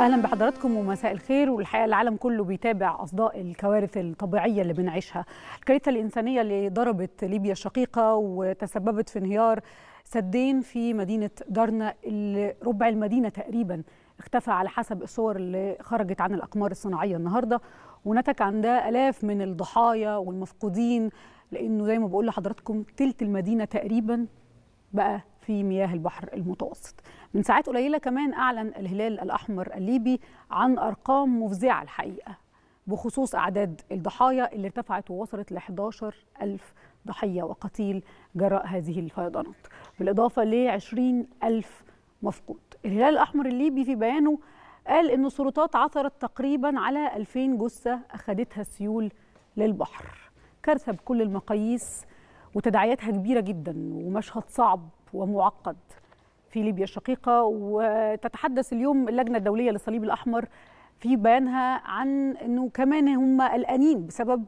اهلا بحضراتكم ومساء الخير والحقيقه العالم كله بيتابع اصداء الكوارث الطبيعيه اللي بنعيشها الكارثه الانسانيه اللي ضربت ليبيا الشقيقه وتسببت في انهيار سدين في مدينه درنا اللي ربع المدينه تقريبا اختفى على حسب الصور اللي خرجت عن الاقمار الصناعيه النهارده ونتج عن ده الاف من الضحايا والمفقودين لانه زي ما بقول لحضراتكم تلت المدينه تقريبا بقى في مياه البحر المتوسط من ساعات قليلة كمان أعلن الهلال الأحمر الليبي عن أرقام مفزعة الحقيقة بخصوص أعداد الضحايا اللي ارتفعت ووصلت ل 11 ألف ضحية وقتيل جراء هذه الفيضانات بالإضافة ل 20 ألف مفقود الهلال الأحمر الليبي في بيانه قال إن السلطات عثرت تقريبا على 2000 جثة أخذتها السيول للبحر كارثة بكل المقاييس وتداعياتها كبيرة جدا ومشهد صعب ومعقد في ليبيا الشقيقة وتتحدث اليوم اللجنة الدولية للصليب الأحمر في بيانها عن أنه كمان هم قلقانين بسبب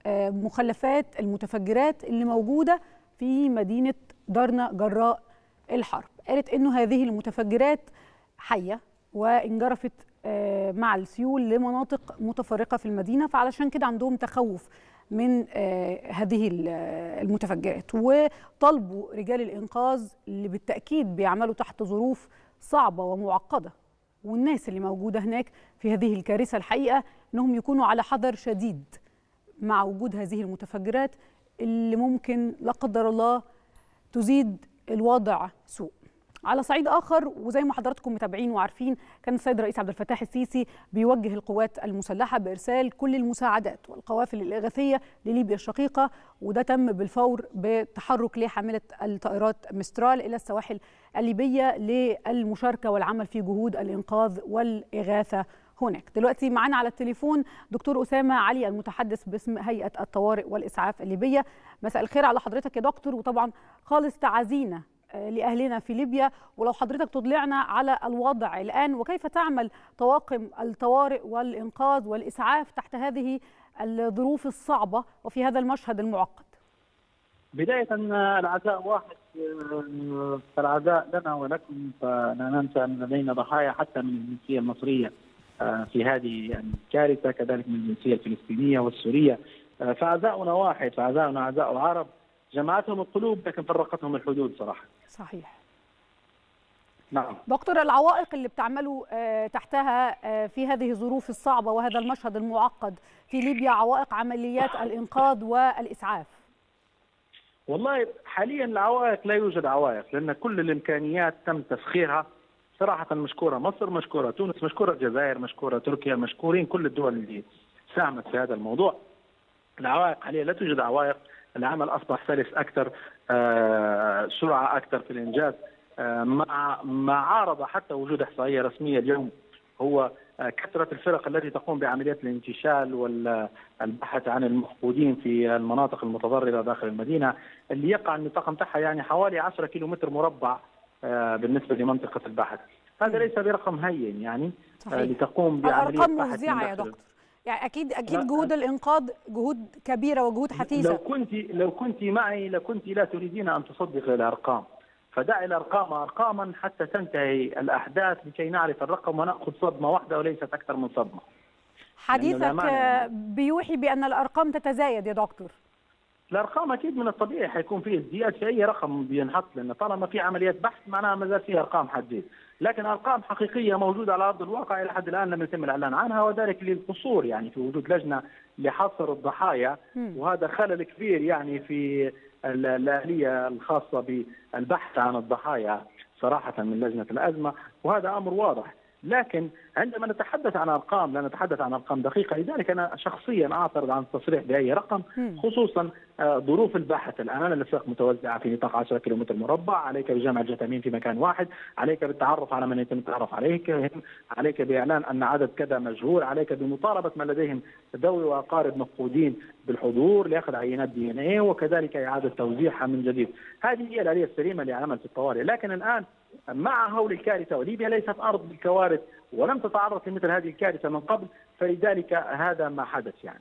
مخلفات المتفجرات اللي موجودة في مدينة درنا جراء الحرب قالت أنه هذه المتفجرات حية وانجرفت مع السيول لمناطق متفرقة في المدينة فعلشان كده عندهم تخوف من هذه المتفجرات وطلبوا رجال الإنقاذ اللي بالتأكيد بيعملوا تحت ظروف صعبة ومعقدة والناس اللي موجودة هناك في هذه الكارثة الحقيقة أنهم يكونوا على حذر شديد مع وجود هذه المتفجرات اللي ممكن لا قدر الله تزيد الوضع سوء على صعيد اخر وزي ما حضراتكم متابعين وعارفين كان السيد الرئيس عبد الفتاح السيسي بيوجه القوات المسلحه بارسال كل المساعدات والقوافل الاغاثيه لليبيا الشقيقه وده تم بالفور بتحرك لحامله الطائرات مسترال الى السواحل الليبيه للمشاركه والعمل في جهود الانقاذ والاغاثه هناك دلوقتي معانا على التليفون دكتور أسامة علي المتحدث باسم هيئة الطوارئ والإسعاف الليبية مساء الخير على حضرتك يا دكتور وطبعا خالص تعازينا لأهلنا في ليبيا ولو حضرتك تطلعنا على الوضع الآن وكيف تعمل طواقم الطوارئ والإنقاذ والإسعاف تحت هذه الظروف الصعبة وفي هذا المشهد المعقد بداية العزاء واحد فالعزاء لنا ولكم فلا ننسى أن لدينا ضحايا حتى من الجنسية المصرية في هذه الكارثة كذلك من الجنسية الفلسطينية والسورية فعزاؤنا واحد فعزاؤنا عزاء العرب جمعتهم القلوب لكن فرقتهم الحدود صراحه. صحيح. نعم. دكتور العوائق اللي بتعملوا تحتها في هذه الظروف الصعبه وهذا المشهد المعقد في ليبيا عوائق عمليات الانقاذ والاسعاف. والله حاليا العوائق لا يوجد عوائق لان كل الامكانيات تم تسخيرها صراحه مشكوره مصر مشكوره تونس مشكوره الجزائر مشكوره تركيا مشكورين كل الدول اللي ساهمت في هذا الموضوع. العوائق حاليا لا توجد عوائق العمل اصبح سلس اكثر آه، سرعه اكثر في الانجاز آه، مع ما عارض حتى وجود احصائيه رسميه اليوم هو آه، كثره الفرق التي تقوم بعمليات الانتشال والبحث عن المفقودين في المناطق المتضرره داخل المدينه اللي يقع النطاق نتاعها يعني حوالي 10 كيلو متر مربع بالنسبه لمنطقه البحث هذا ليس برقم هين يعني صحيح. لتقوم بعمليه الارقام مفزعه يا دكتور يعني اكيد اكيد جهود الانقاذ جهود كبيره وجهود حثيثه لو كنت لو كنت معي لكنت لا تريدين ان تصدقي الارقام فدعي الارقام ارقاما حتى تنتهي الاحداث لكي نعرف الرقم وناخذ صدمه واحده وليست اكثر من صدمه حديثك بيوحي بان الارقام تتزايد يا دكتور الارقام اكيد من الطبيعي حيكون في ازدياد في اي رقم بينحط لان طالما في عمليات بحث معناها ما زال في ارقام حديث لكن ارقام حقيقيه موجوده على ارض الواقع الى حد الان لم يتم الاعلان عنها وذلك للقصور يعني في وجود لجنه لحصر الضحايا وهذا خلل كبير يعني في الاليه الخاصه بالبحث عن الضحايا صراحه من لجنه الازمه وهذا امر واضح لكن عندما نتحدث عن ارقام لا نتحدث عن ارقام دقيقه لذلك انا شخصيا اعترض عن التصريح باي رقم خصوصا ظروف البحث الان الاسواق متوزعه في نطاق 10 كيلومتر مربع عليك بجمع الجثامين في مكان واحد عليك بالتعرف على من يتم التعرف عليك عليك باعلان ان عدد كذا مجهول عليك بمطالبه من لديهم ذوي واقارب مفقودين بالحضور لاخذ عينات دي ان اي وكذلك اعاده توزيعها من جديد هذه هي الاليه السليمه لعمل في الطوارئ لكن الان مع هول الكارثه وليبيا ليست ارض الكوارث ولم تتعرض لمثل هذه الكارثه من قبل فلذلك هذا ما حدث يعني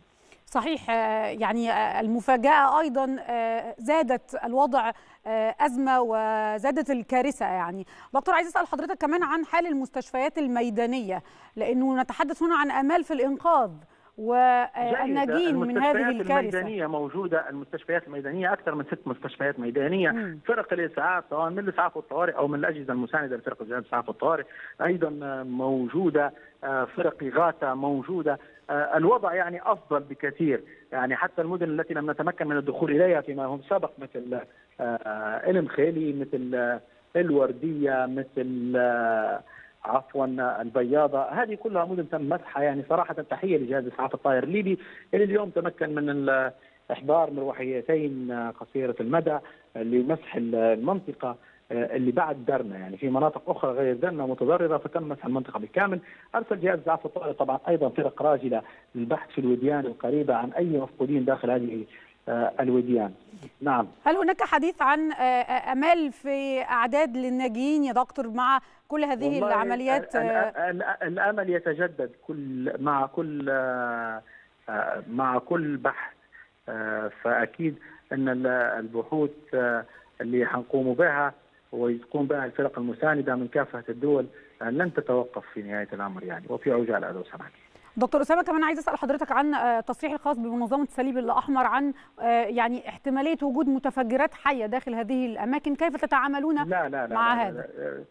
صحيح يعني المفاجأة أيضا زادت الوضع أزمة وزادت الكارثة يعني دكتور عايز أسأل حضرتك كمان عن حال المستشفيات الميدانية لأنه نتحدث هنا عن أمال في الإنقاذ والناجين من هذه الكارثه الميدانيه موجوده المستشفيات الميدانيه اكثر من ست مستشفيات ميدانيه مم. فرق الاسعاف سواء من الاسعاف والطوارئ او من الاجهزه المسانده لفرق الاسعاف والطوارئ ايضا موجوده فرق اغاثه موجوده الوضع يعني افضل بكثير يعني حتى المدن التي لم نتمكن من الدخول اليها فيما هم سبق مثل علم خيلي مثل الورديه مثل عفوا البياضه هذه كلها مدن تم مسحها يعني صراحه تحيه لجهاز اسعاف الطائر الليبي اللي اليوم تمكن من احضار مروحيتين قصيره المدى لمسح المنطقه اللي بعد درنا يعني في مناطق اخرى غير درنا متضرره فتم مسح المنطقه بالكامل، ارسل جهاز اسعاف الطائر طبعا ايضا فرق راجله للبحث في الوديان القريبه عن اي مفقودين داخل هذه الوديان نعم هل هناك حديث عن امال في اعداد للناجين يا دكتور مع كل هذه العمليات الامل يتجدد كل مع كل مع كل بحث فاكيد ان البحوث اللي حنقوم بها ويقوم بها الفرق المسانده من كافه الدول لن تتوقف في نهايه الامر يعني وفي عجاله لو سمحت. دكتور اسامه كمان عايز اسال حضرتك عن تصريح الخاص بمنظمه الصليب الاحمر عن يعني احتماليه وجود متفجرات حيه داخل هذه الاماكن كيف تتعاملون لا لا لا مع لا هذا؟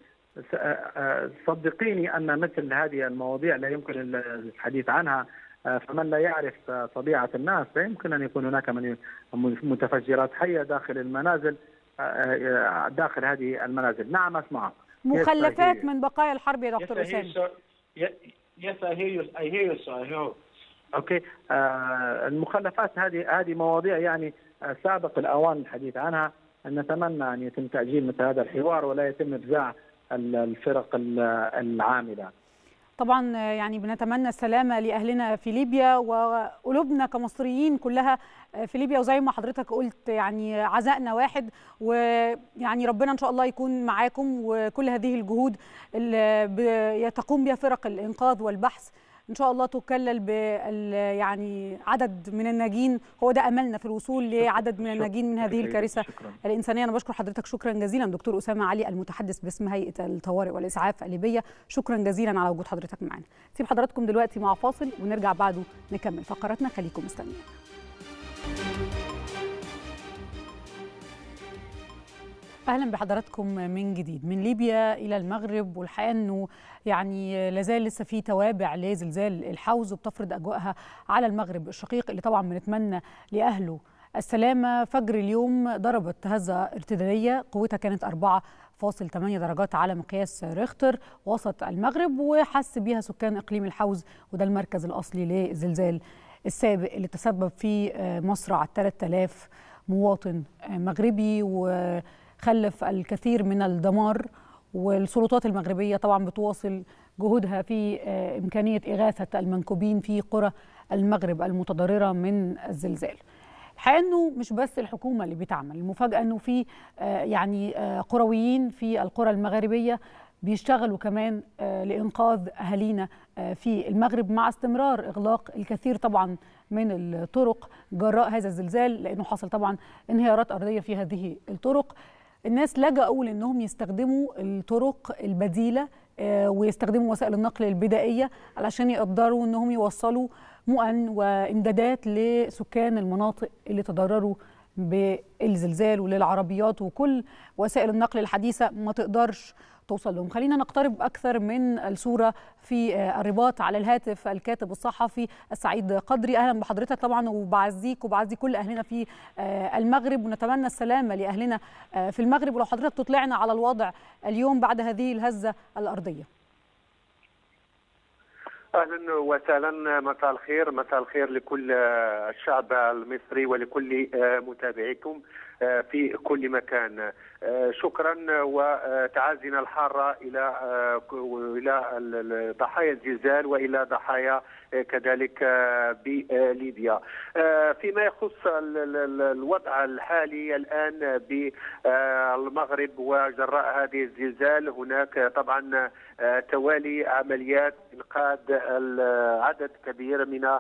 صدقيني ان مثل هذه المواضيع لا يمكن الحديث عنها فمن لا يعرف طبيعه الناس لا يمكن ان يكون هناك من متفجرات حيه داخل المنازل داخل هذه المنازل نعم اسمعك مخلفات من بقايا الحرب يا دكتور اسامه Yes, I hear you. I hear you, sir. I hear you. اوكي آه المخلفات هذه هذه مواضيع يعني آه سابق الاوان الحديث عنها ان نتمنى ان يتم تاجيل مثل هذا الحوار ولا يتم افزاع الفرق العامله. طبعا يعني بنتمنى السلامه لاهلنا في ليبيا وقلوبنا كمصريين كلها في ليبيا وزي ما حضرتك قلت يعني عزائنا واحد ويعني ربنا ان شاء الله يكون معاكم وكل هذه الجهود اللي تقوم بها فرق الانقاذ والبحث ان شاء الله تكلل بال يعني عدد من الناجين هو ده املنا في الوصول لعدد من الناجين من هذه الكارثه الانسانيه انا بشكر حضرتك شكرا جزيلا دكتور اسامه علي المتحدث باسم هيئه الطوارئ والاسعاف الليبيه شكرا جزيلا على وجود حضرتك معنا سيب حضراتكم دلوقتي مع فاصل ونرجع بعده نكمل فقراتنا خليكم مستنيين اهلا بحضراتكم من جديد من ليبيا الى المغرب والحقيقه انه يعني لازال لسه في توابع لزلزال الحوز وبتفرض اجواءها على المغرب الشقيق اللي طبعا بنتمنى لاهله السلامه فجر اليوم ضربت هزه ارتداديه قوتها كانت 4.8 درجات على مقياس ريختر وسط المغرب وحس بيها سكان اقليم الحوز وده المركز الاصلي للزلزال السابق اللي تسبب في مصرع 3000 مواطن مغربي و خلف الكثير من الدمار والسلطات المغربية طبعا بتواصل جهودها في إمكانية إغاثة المنكوبين في قرى المغرب المتضررة من الزلزال الحقيقة أنه مش بس الحكومة اللي بتعمل المفاجأة أنه في يعني قرويين في القرى المغربية بيشتغلوا كمان لإنقاذ أهالينا في المغرب مع استمرار إغلاق الكثير طبعا من الطرق جراء هذا الزلزال لأنه حصل طبعا انهيارات أرضية في هذه الطرق الناس لجأوا لانهم يستخدموا الطرق البديله ويستخدموا وسائل النقل البدائيه علشان يقدروا انهم يوصلوا مؤن وامدادات لسكان المناطق اللي تضرروا بالزلزال وللعربيات وكل وسائل النقل الحديثه ما تقدرش توصل لهم خلينا نقترب أكثر من الصورة في الرباط على الهاتف الكاتب الصحفي السعيد قدري أهلا بحضرتك طبعا وبعزيك وبعزي كل أهلنا في المغرب ونتمنى السلامة لأهلنا في المغرب ولو حضرتك تطلعنا على الوضع اليوم بعد هذه الهزة الأرضية اهلا وسهلا مساء الخير مساء الخير لكل الشعب المصري ولكل متابعيكم في كل مكان شكرا وتعازينا الحاره الى الى ضحايا الزلزال والى ضحايا كذلك بليبيا فيما يخص الوضع الحالي الان بالمغرب وجراء هذه الزلزال هناك طبعا توالي عمليات انقاذ عدد كبير من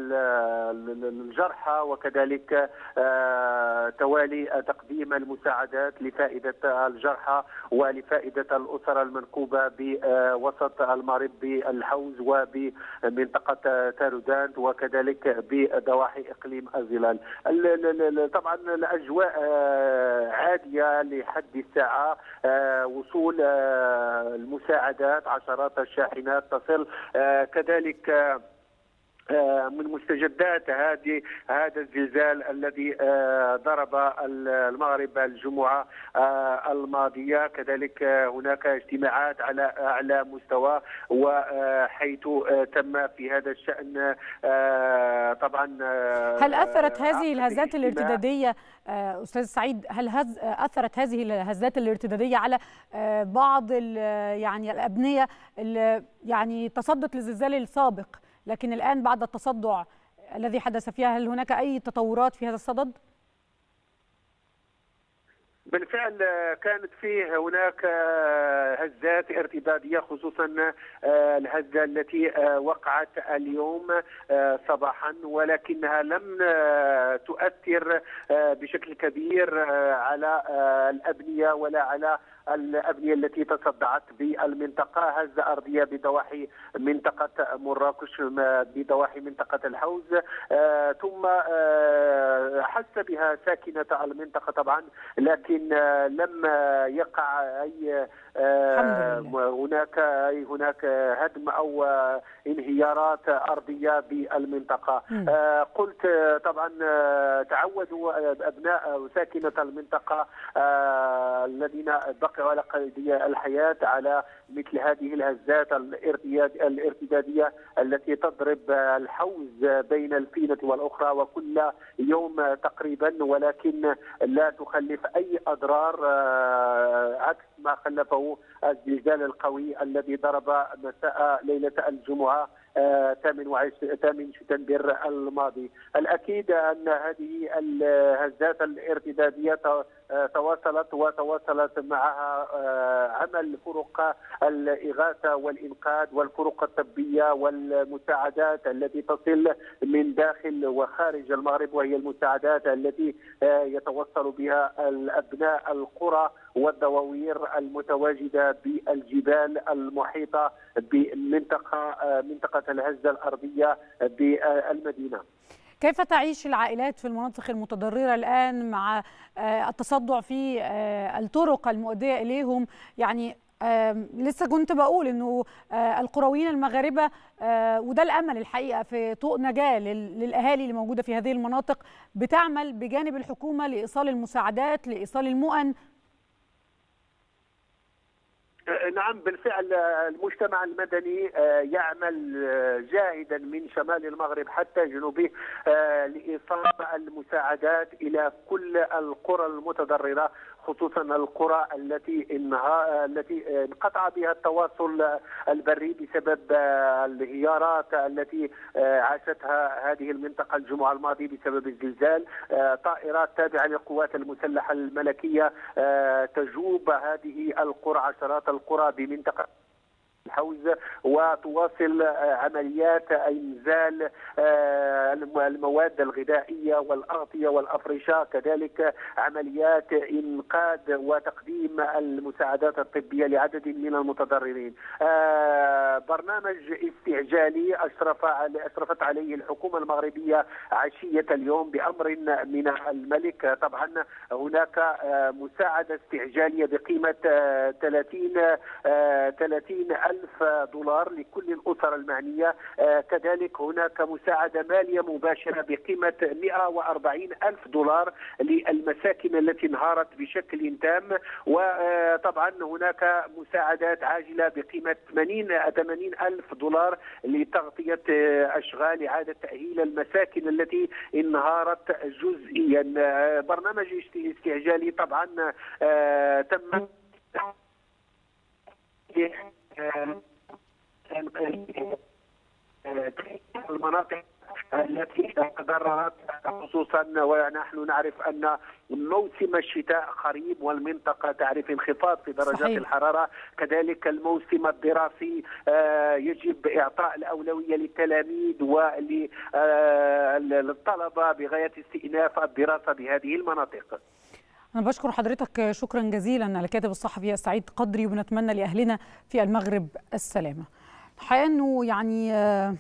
الجرحى وكذلك توالي تقديم المساعدات لفائده الجرحى ولفائده الاسر المنكوبه بوسط المغرب بالحوز وبمنطقه تارودانت وكذلك بضواحي اقليم الظلال. طبعا الاجواء عاديه لحد الساعه وصول المساعدات عشرات الشاحنات تصل كذلك من مستجدات هذه هذا الزلزال الذي ضرب المغرب الجمعه الماضيه كذلك هناك اجتماعات على اعلى مستوى وحيث تم في هذا الشان طبعا هل اثرت هذه الهزات الارتداديه استاذ سعيد هل هز اثرت هذه الهزات الارتداديه على بعض يعني الابنيه اللي يعني تصدت للزلزال السابق لكن الآن بعد التصدع الذي حدث فيها هل هناك أي تطورات في هذا الصدد؟ بالفعل كانت فيه هناك هزات ارتداديه خصوصا الهزه التي وقعت اليوم صباحا ولكنها لم تؤثر بشكل كبير على الابنيه ولا على الابنيه التي تصدعت بالمنطقه هزه ارضيه بضواحي منطقه مراكش بضواحي منطقه الحوز ثم حس بها ساكنه المنطقه طبعا لكن لم يقع اي هناك اي هناك هدم او انهيارات ارضيه بالمنطقه قلت طبعا تعودوا ابناء ساكنه المنطقه الذين بقوا على قيديه الحياه على مثل هذه الهزات الارتداديه التي تضرب الحوز بين الفينه والاخرى وكل يوم تقريبا ولكن لا تخلف اي اضرار عكس ما خلفه الزلزال القوي الذي ضرب مساء ليله الجمعه ثامن ثامن شتنبر الماضي الاكيد ان هذه الهزات الارتداديه تواصلت وتواصلت معها عمل فرق الاغاثه والانقاذ والفرق الطبيه والمساعدات التي تصل من داخل وخارج المغرب وهي المساعدات التي يتوصل بها الابناء القرى والدواوير المتواجده بالجبال المحيطه بمنطقه منطقه الهزه الارضيه بالمدينه. كيف تعيش العائلات في المناطق المتضرره الان مع التصدع في الطرق المؤديه اليهم يعني لسه كنت بقول انه القرويين المغاربه وده الامل الحقيقه في طوق نجاه للاهالي اللي موجوده في هذه المناطق بتعمل بجانب الحكومه لايصال المساعدات لايصال المؤن نعم بالفعل المجتمع المدني يعمل جاهدا من شمال المغرب حتى جنوبه لايصال المساعدات الى كل القرى المتضرره خصوصا القرى التي انها التي انقطع بها التواصل البري بسبب الانهيارات التي عاشتها هذه المنطقه الجمعه الماضي بسبب الزلزال طائرات تابعه للقوات المسلحه الملكيه تجوب هذه القرى عشرات القرى بمنطقه الحوز وتواصل عمليات انزال المواد الغذائيه والاغطيه والافرشه كذلك عمليات انقاذ وتقديم المساعدات الطبيه لعدد من المتضررين برنامج استعجالي اشرف اشرفت عليه الحكومه المغربيه عشيه اليوم بامر من الملك طبعا هناك مساعده استعجاليه بقيمه 30 30 ألف دولار لكل الأسر المعنية كذلك هناك مساعدة مالية مباشرة بقيمة 140 ألف دولار للمساكن التي انهارت بشكل تام وطبعا هناك مساعدات عاجلة بقيمة 80 80 ألف دولار لتغطية أشغال إعادة تأهيل المساكن التي انهارت جزئيا برنامج استعجالي طبعا تم المناطق التي تضررت خصوصا ونحن نعرف ان موسم الشتاء قريب والمنطقه تعرف انخفاض في درجات صحيح. الحراره كذلك الموسم الدراسي يجب اعطاء الاولويه للتلاميذ وللطلبه بغايه استئناف الدراسه بهذه المناطق. أنا بشكر حضرتك شكرا جزيلا الكاتب الصحفي سعيد قدري ونتمنى لأهلنا في المغرب السلامة. الحقيقة أنه يعني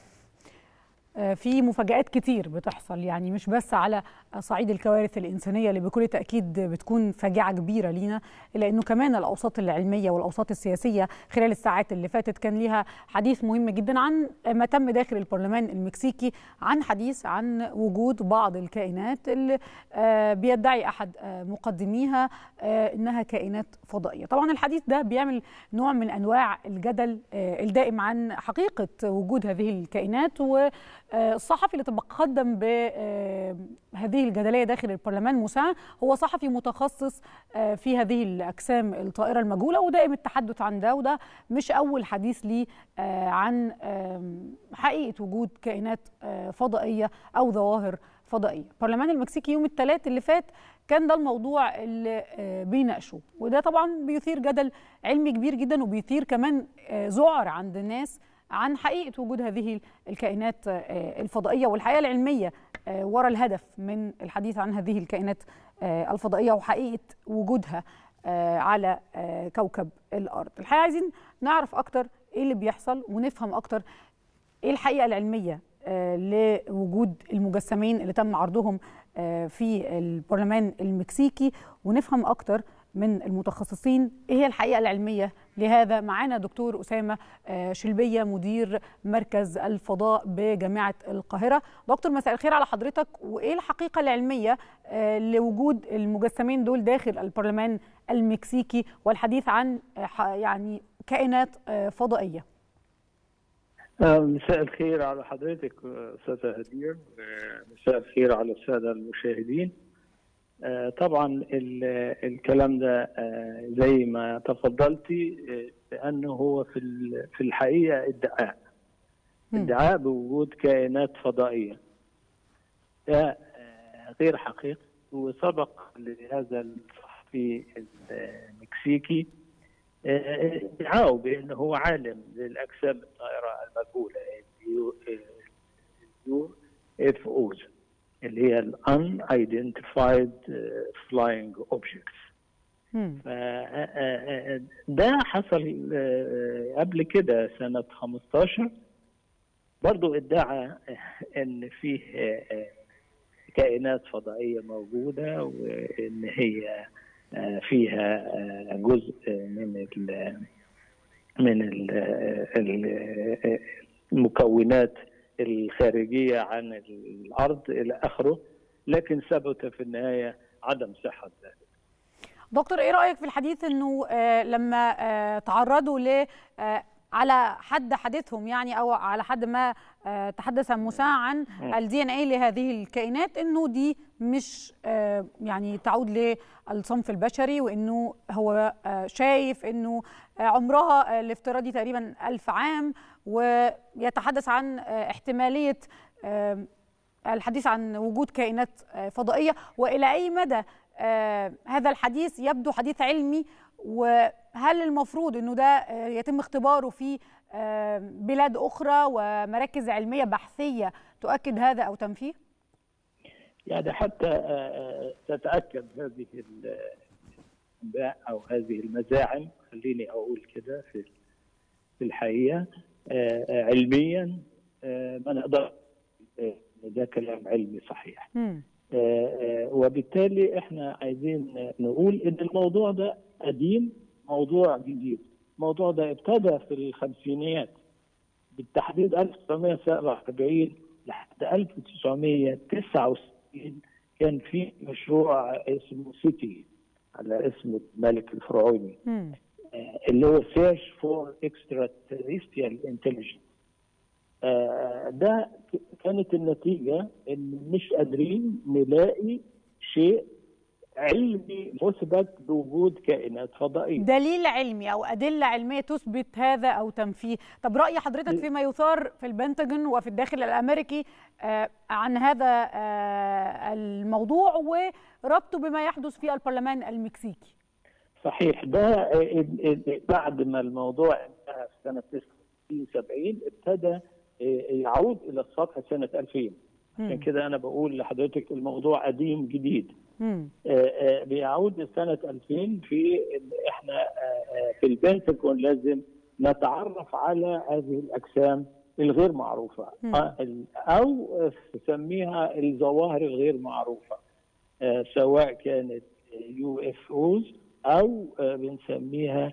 في مفاجآت كتير بتحصل يعني مش بس على صعيد الكوارث الإنسانية اللي بكل تأكيد بتكون فاجعة كبيرة لينا إلا أنه كمان الأوساط العلمية والأوساط السياسية خلال الساعات اللي فاتت كان ليها حديث مهم جدا عن ما تم داخل البرلمان المكسيكي عن حديث عن وجود بعض الكائنات اللي بيدعي أحد مقدميها إنها كائنات فضائية طبعا الحديث ده بيعمل نوع من أنواع الجدل الدائم عن حقيقة وجود هذه الكائنات و الصحفي اللي تقدم بهذه الجدليه داخل البرلمان مساع هو صحفي متخصص في هذه الاجسام الطائره المجهوله ودائم التحدث عن ده وده مش اول حديث ليه عن حقيقه وجود كائنات فضائيه او ظواهر فضائيه. البرلمان المكسيكي يوم الثلاث اللي فات كان ده الموضوع اللي بيناقشوه وده طبعا بيثير جدل علمي كبير جدا وبيثير كمان ذعر عند الناس عن حقيقه وجود هذه الكائنات الفضائيه والحقيقه العلميه وراء الهدف من الحديث عن هذه الكائنات الفضائيه وحقيقه وجودها على كوكب الارض. الحقيقه عايزين نعرف اكتر ايه اللي بيحصل ونفهم اكتر ايه الحقيقه العلميه لوجود المجسمين اللي تم عرضهم في البرلمان المكسيكي ونفهم اكتر من المتخصصين ايه هي الحقيقه العلميه لهذا معانا دكتور اسامه شلبيه مدير مركز الفضاء بجامعه القاهره دكتور مساء الخير على حضرتك وايه الحقيقه العلميه لوجود المجسمين دول داخل البرلمان المكسيكي والحديث عن يعني كائنات فضائيه مساء الخير على حضرتك استاذه هدير مساء الخير على الساده المشاهدين طبعا الكلام ده زي ما تفضلتي لانه هو في في الحقيقه ادعاء ادعاء بوجود كائنات فضائيه ده غير حقيقي وسبق لهذا الصحفي المكسيكي ادعاءه بانه هو عالم للاجسام الطائره المجهوله اليو اف اوز اللي هي ال unidentified flying objects ده حصل قبل كده سنة 15 برضو ادعى ان فيه كائنات فضائية موجودة وان هي فيها جزء من ال من ال المكونات الخارجية عن الأرض إلى آخره لكن ثبت في النهاية عدم صحة ذلك دكتور إيه رأيك في الحديث أنه آه لما آه تعرضوا ل آه على حد حديثهم يعني او على حد ما تحدث موسى عن الدي ان اي لهذه الكائنات انه دي مش يعني تعود للصنف البشري وانه هو شايف انه عمرها الافتراضي تقريبا ألف عام ويتحدث عن احتماليه الحديث عن وجود كائنات فضائيه والى اي مدى هذا الحديث يبدو حديث علمي وهل المفروض انه ده يتم اختباره في بلاد اخرى ومراكز علميه بحثيه تؤكد هذا او تنفيه؟ يعني حتى تتاكد هذه الانباء او هذه المزاعم خليني اقول كده في في الحقيقه علميا ما نقدر ده كلام علمي صحيح. م. وبالتالي احنا عايزين نقول ان الموضوع ده قديم موضوع جديد الموضوع ده ابتدى في الخمسينيات بالتحديد 1947 لحد 1969 كان في مشروع اسمه سيتي على اسم الملك الفرعوني م. اللي هو سيرش فور اكسترا تيريستريال انتليجنس ده كانت النتيجه ان مش قادرين نلاقي شيء علمي مثبت بوجود كائنات فضائيه دليل علمي او ادله علميه تثبت هذا او تنفيه طب راي حضرتك فيما يثار في البنتاجون وفي الداخل الامريكي عن هذا الموضوع وربطه بما يحدث في البرلمان المكسيكي صحيح ده بعد ما الموضوع انتهى في سنه 70 ابتدى يعود الى السطح سنه 2000 عشان كده انا بقول لحضرتك الموضوع قديم جديد بيعود سنه 2000 في احنا في البنتاجون لازم نتعرف على هذه الاجسام الغير معروفه او تسميها الظواهر الغير معروفه سواء كانت يو اف اوز او بنسميها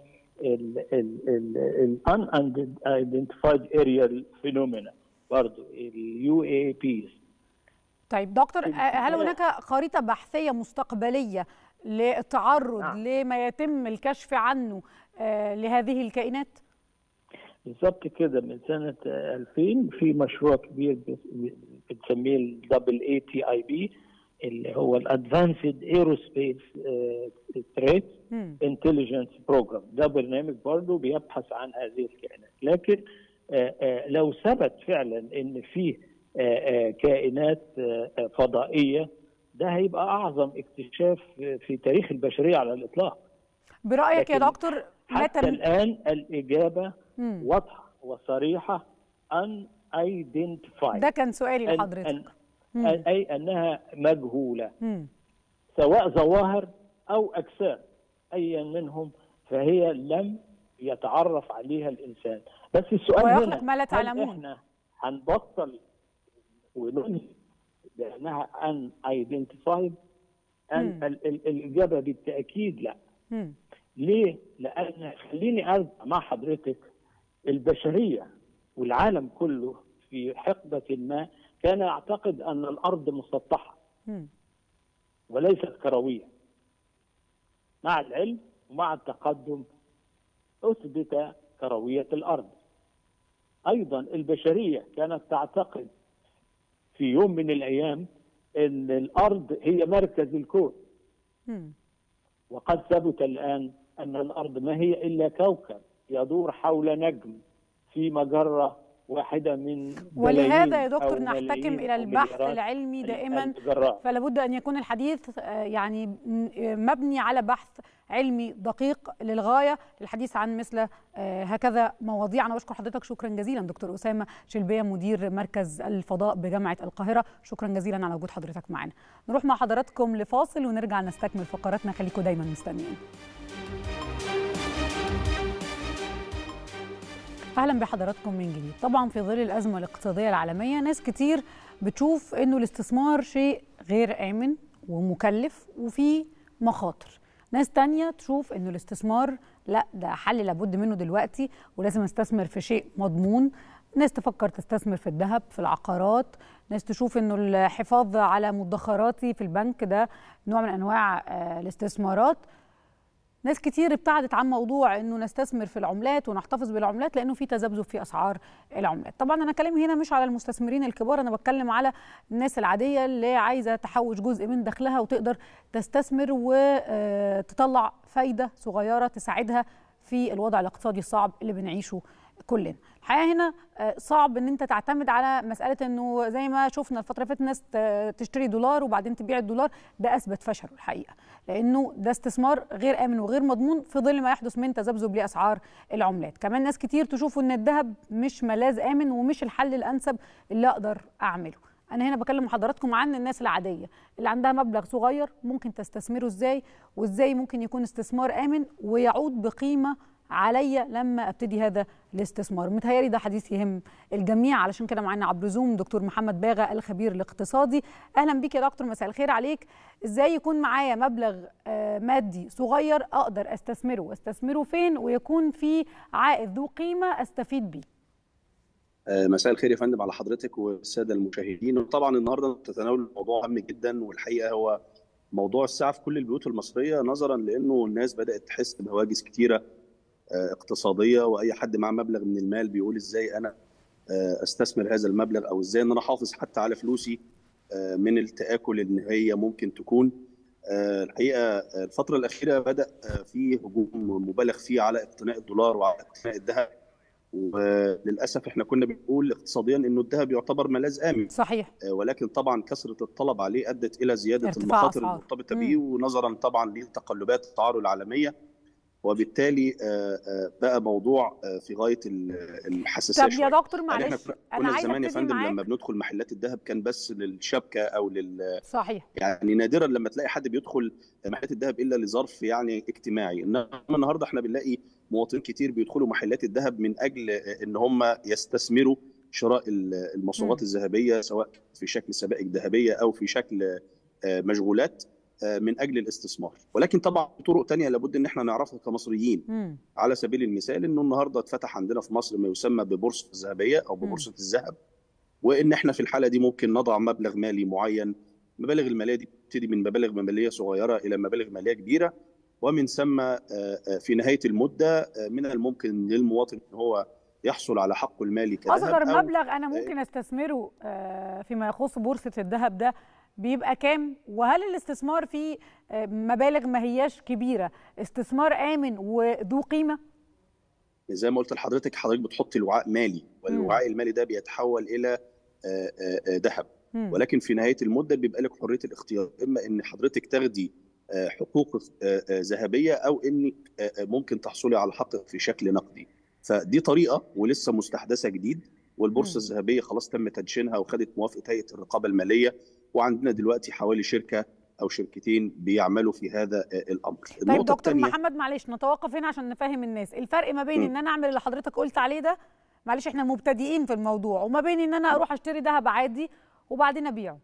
ال unidentified aerial phenomena برضه اليو اي بيز طيب دكتور هل هناك خريطه بحثيه مستقبليه للتعرض نعم. لما يتم الكشف عنه آه لهذه الكائنات؟ بالظبط كده من سنه 2000 في مشروع كبير بنسميه الدبل اي تي اي بي اللي هو الادفانسد ايروسبيس تريت انتليجنس بروجرام ده برنامج برضه بيبحث عن هذه الكائنات لكن آآ آآ لو ثبت فعلا ان في كائنات فضائيه ده هيبقى اعظم اكتشاف في تاريخ البشريه على الاطلاق برايك يا دكتور حتى الان الاجابه مم. واضحه وصريحه ان ايدنتيفايد ده كان سؤالي لحضرتك أن أن اي انها مجهوله مم. سواء ظواهر او اجسام ايا منهم فهي لم يتعرف عليها الانسان بس السؤال ويخلق ما لا تعلمون احنا هنبطل وننهي بانها ان ايدنتيفايد ان الاجابه بالتاكيد لا مم. ليه؟ لان خليني ارجع مع حضرتك البشريه والعالم كله في حقبه ما كان يعتقد ان الارض مسطحه مم. وليست كرويه مع العلم ومع التقدم اثبت كرويه الارض ايضا البشريه كانت تعتقد في يوم من الايام ان الارض هي مركز الكون مم. وقد ثبت الان ان الارض ما هي الا كوكب يدور حول نجم في مجره واحده من ولهذا يا دكتور نحتكم الى البحث العلمي دائما الجراح. فلا بد ان يكون الحديث يعني مبني على بحث علمي دقيق للغايه للحديث عن مثل هكذا مواضيع انا بشكر حضرتك شكرا جزيلا دكتور اسامه شلبيه مدير مركز الفضاء بجامعه القاهره شكرا جزيلا على وجود حضرتك معنا نروح مع حضراتكم لفاصل ونرجع نستكمل فقراتنا خليكم دايما مستنيين اهلا بحضراتكم من جديد طبعا في ظل الازمه الاقتصاديه العالميه ناس كتير بتشوف انه الاستثمار شيء غير امن ومكلف وفيه مخاطر ناس تانية تشوف انه الاستثمار لا ده حل لابد منه دلوقتي ولازم استثمر في شيء مضمون ناس تفكر تستثمر في الذهب في العقارات ناس تشوف انه الحفاظ على مدخراتي في البنك ده نوع من انواع الاستثمارات ناس كتير ابتعدت عن موضوع انه نستثمر في العملات ونحتفظ بالعملات لانه في تذبذب في اسعار العملات طبعا انا كلامي هنا مش على المستثمرين الكبار انا بتكلم على الناس العاديه اللي عايزه تحوش جزء من دخلها وتقدر تستثمر وتطلع فايده صغيره تساعدها في الوضع الاقتصادي الصعب اللي بنعيشه كلنا الحقيقه هنا صعب ان انت تعتمد على مساله انه زي ما شفنا الفتره اللي فاتت الناس تشتري دولار وبعدين تبيع الدولار ده اثبت فشله الحقيقه لانه ده استثمار غير امن وغير مضمون في ظل ما يحدث من تذبذب لاسعار العملات كمان ناس كتير تشوف ان الذهب مش ملاذ امن ومش الحل الانسب اللي اقدر اعمله انا هنا بكلم حضراتكم عن الناس العاديه اللي عندها مبلغ صغير ممكن تستثمره ازاي وازاي ممكن يكون استثمار امن ويعود بقيمه عليا لما ابتدي هذا الاستثمار متهيألي ده حديث يهم الجميع علشان كده معانا عبر زوم دكتور محمد باغا الخبير الاقتصادي اهلا بيك يا دكتور مساء الخير عليك ازاي يكون معايا مبلغ مادي صغير اقدر استثمره واستثمره فين ويكون في عائد ذو قيمه استفيد بيه مساء الخير يا فندم على حضرتك والساده المشاهدين طبعا النهارده تتناول موضوع مهم جدا والحقيقه هو موضوع الساعه في كل البيوت المصريه نظرا لانه الناس بدات تحس بهواجس كتيره اقتصاديه واي حد معاه مبلغ من المال بيقول ازاي انا استثمر هذا المبلغ او ازاي ان انا احافظ حتى على فلوسي من التاكل ان هي ممكن تكون الحقيقه الفتره الاخيره بدا في هجوم مبالغ فيه على اقتناء الدولار وعلى اقتناء الذهب وللاسف احنا كنا بنقول اقتصاديا انه الذهب يعتبر ملاذ امن صحيح ولكن طبعا كثره الطلب عليه ادت الى زياده المخاطر المرتبطه به ونظرا طبعا لتقلبات الاسعار العالميه وبالتالي بقى موضوع في غايه الحساسيه طب يا دكتور معلش يعني احنا كنا زمان يا فندم لما بندخل محلات الذهب كان بس للشبكه او لل صحيح يعني نادرا لما تلاقي حد بيدخل محلات الذهب الا لظرف يعني اجتماعي انما النهارده احنا بنلاقي مواطنين كتير بيدخلوا محلات الذهب من اجل ان هم يستثمروا شراء المصروفات الذهبيه سواء في شكل سبائك ذهبيه او في شكل مشغولات من اجل الاستثمار ولكن طبعا طرق تانية لابد ان احنا نعرفها كمصريين م. على سبيل المثال انه النهارده اتفتح عندنا في مصر ما يسمى ببورصه الذهبيه او ببورصه م. الذهب وان احنا في الحاله دي ممكن نضع مبلغ مالي معين مبالغ الماليه دي بتبتدي من مبالغ ماليه صغيره الى مبالغ ماليه كبيره ومن ثم في نهايه المده من الممكن للمواطن ان هو يحصل على حقه المالي كذهب اصغر مبلغ انا ممكن استثمره فيما يخص بورصه الذهب ده بيبقى كام وهل الاستثمار فيه مبالغ ما هياش كبيره استثمار امن وذو قيمه زي ما قلت لحضرتك حضرتك بتحطي الوعاء مالي والوعاء المالي ده بيتحول الى ذهب ولكن في نهايه المده بيبقى لك حريه الاختيار اما ان حضرتك تاخدي حقوق ذهبيه او انك ممكن تحصلي على حق في شكل نقدي فدي طريقه ولسه مستحدثه جديد والبورصه الذهبيه خلاص تم تدشينها وخدت موافقه هيئه الرقابه الماليه وعندنا دلوقتي حوالي شركه او شركتين بيعملوا في هذا الامر طيب دكتور التانية... محمد معلش نتوقف هنا عشان نفهم الناس الفرق ما بين م. ان انا اعمل اللي حضرتك قلت عليه ده معلش احنا مبتدئين في الموضوع وما بين ان انا اروح اشتري ذهب عادي وبعدين ابيعه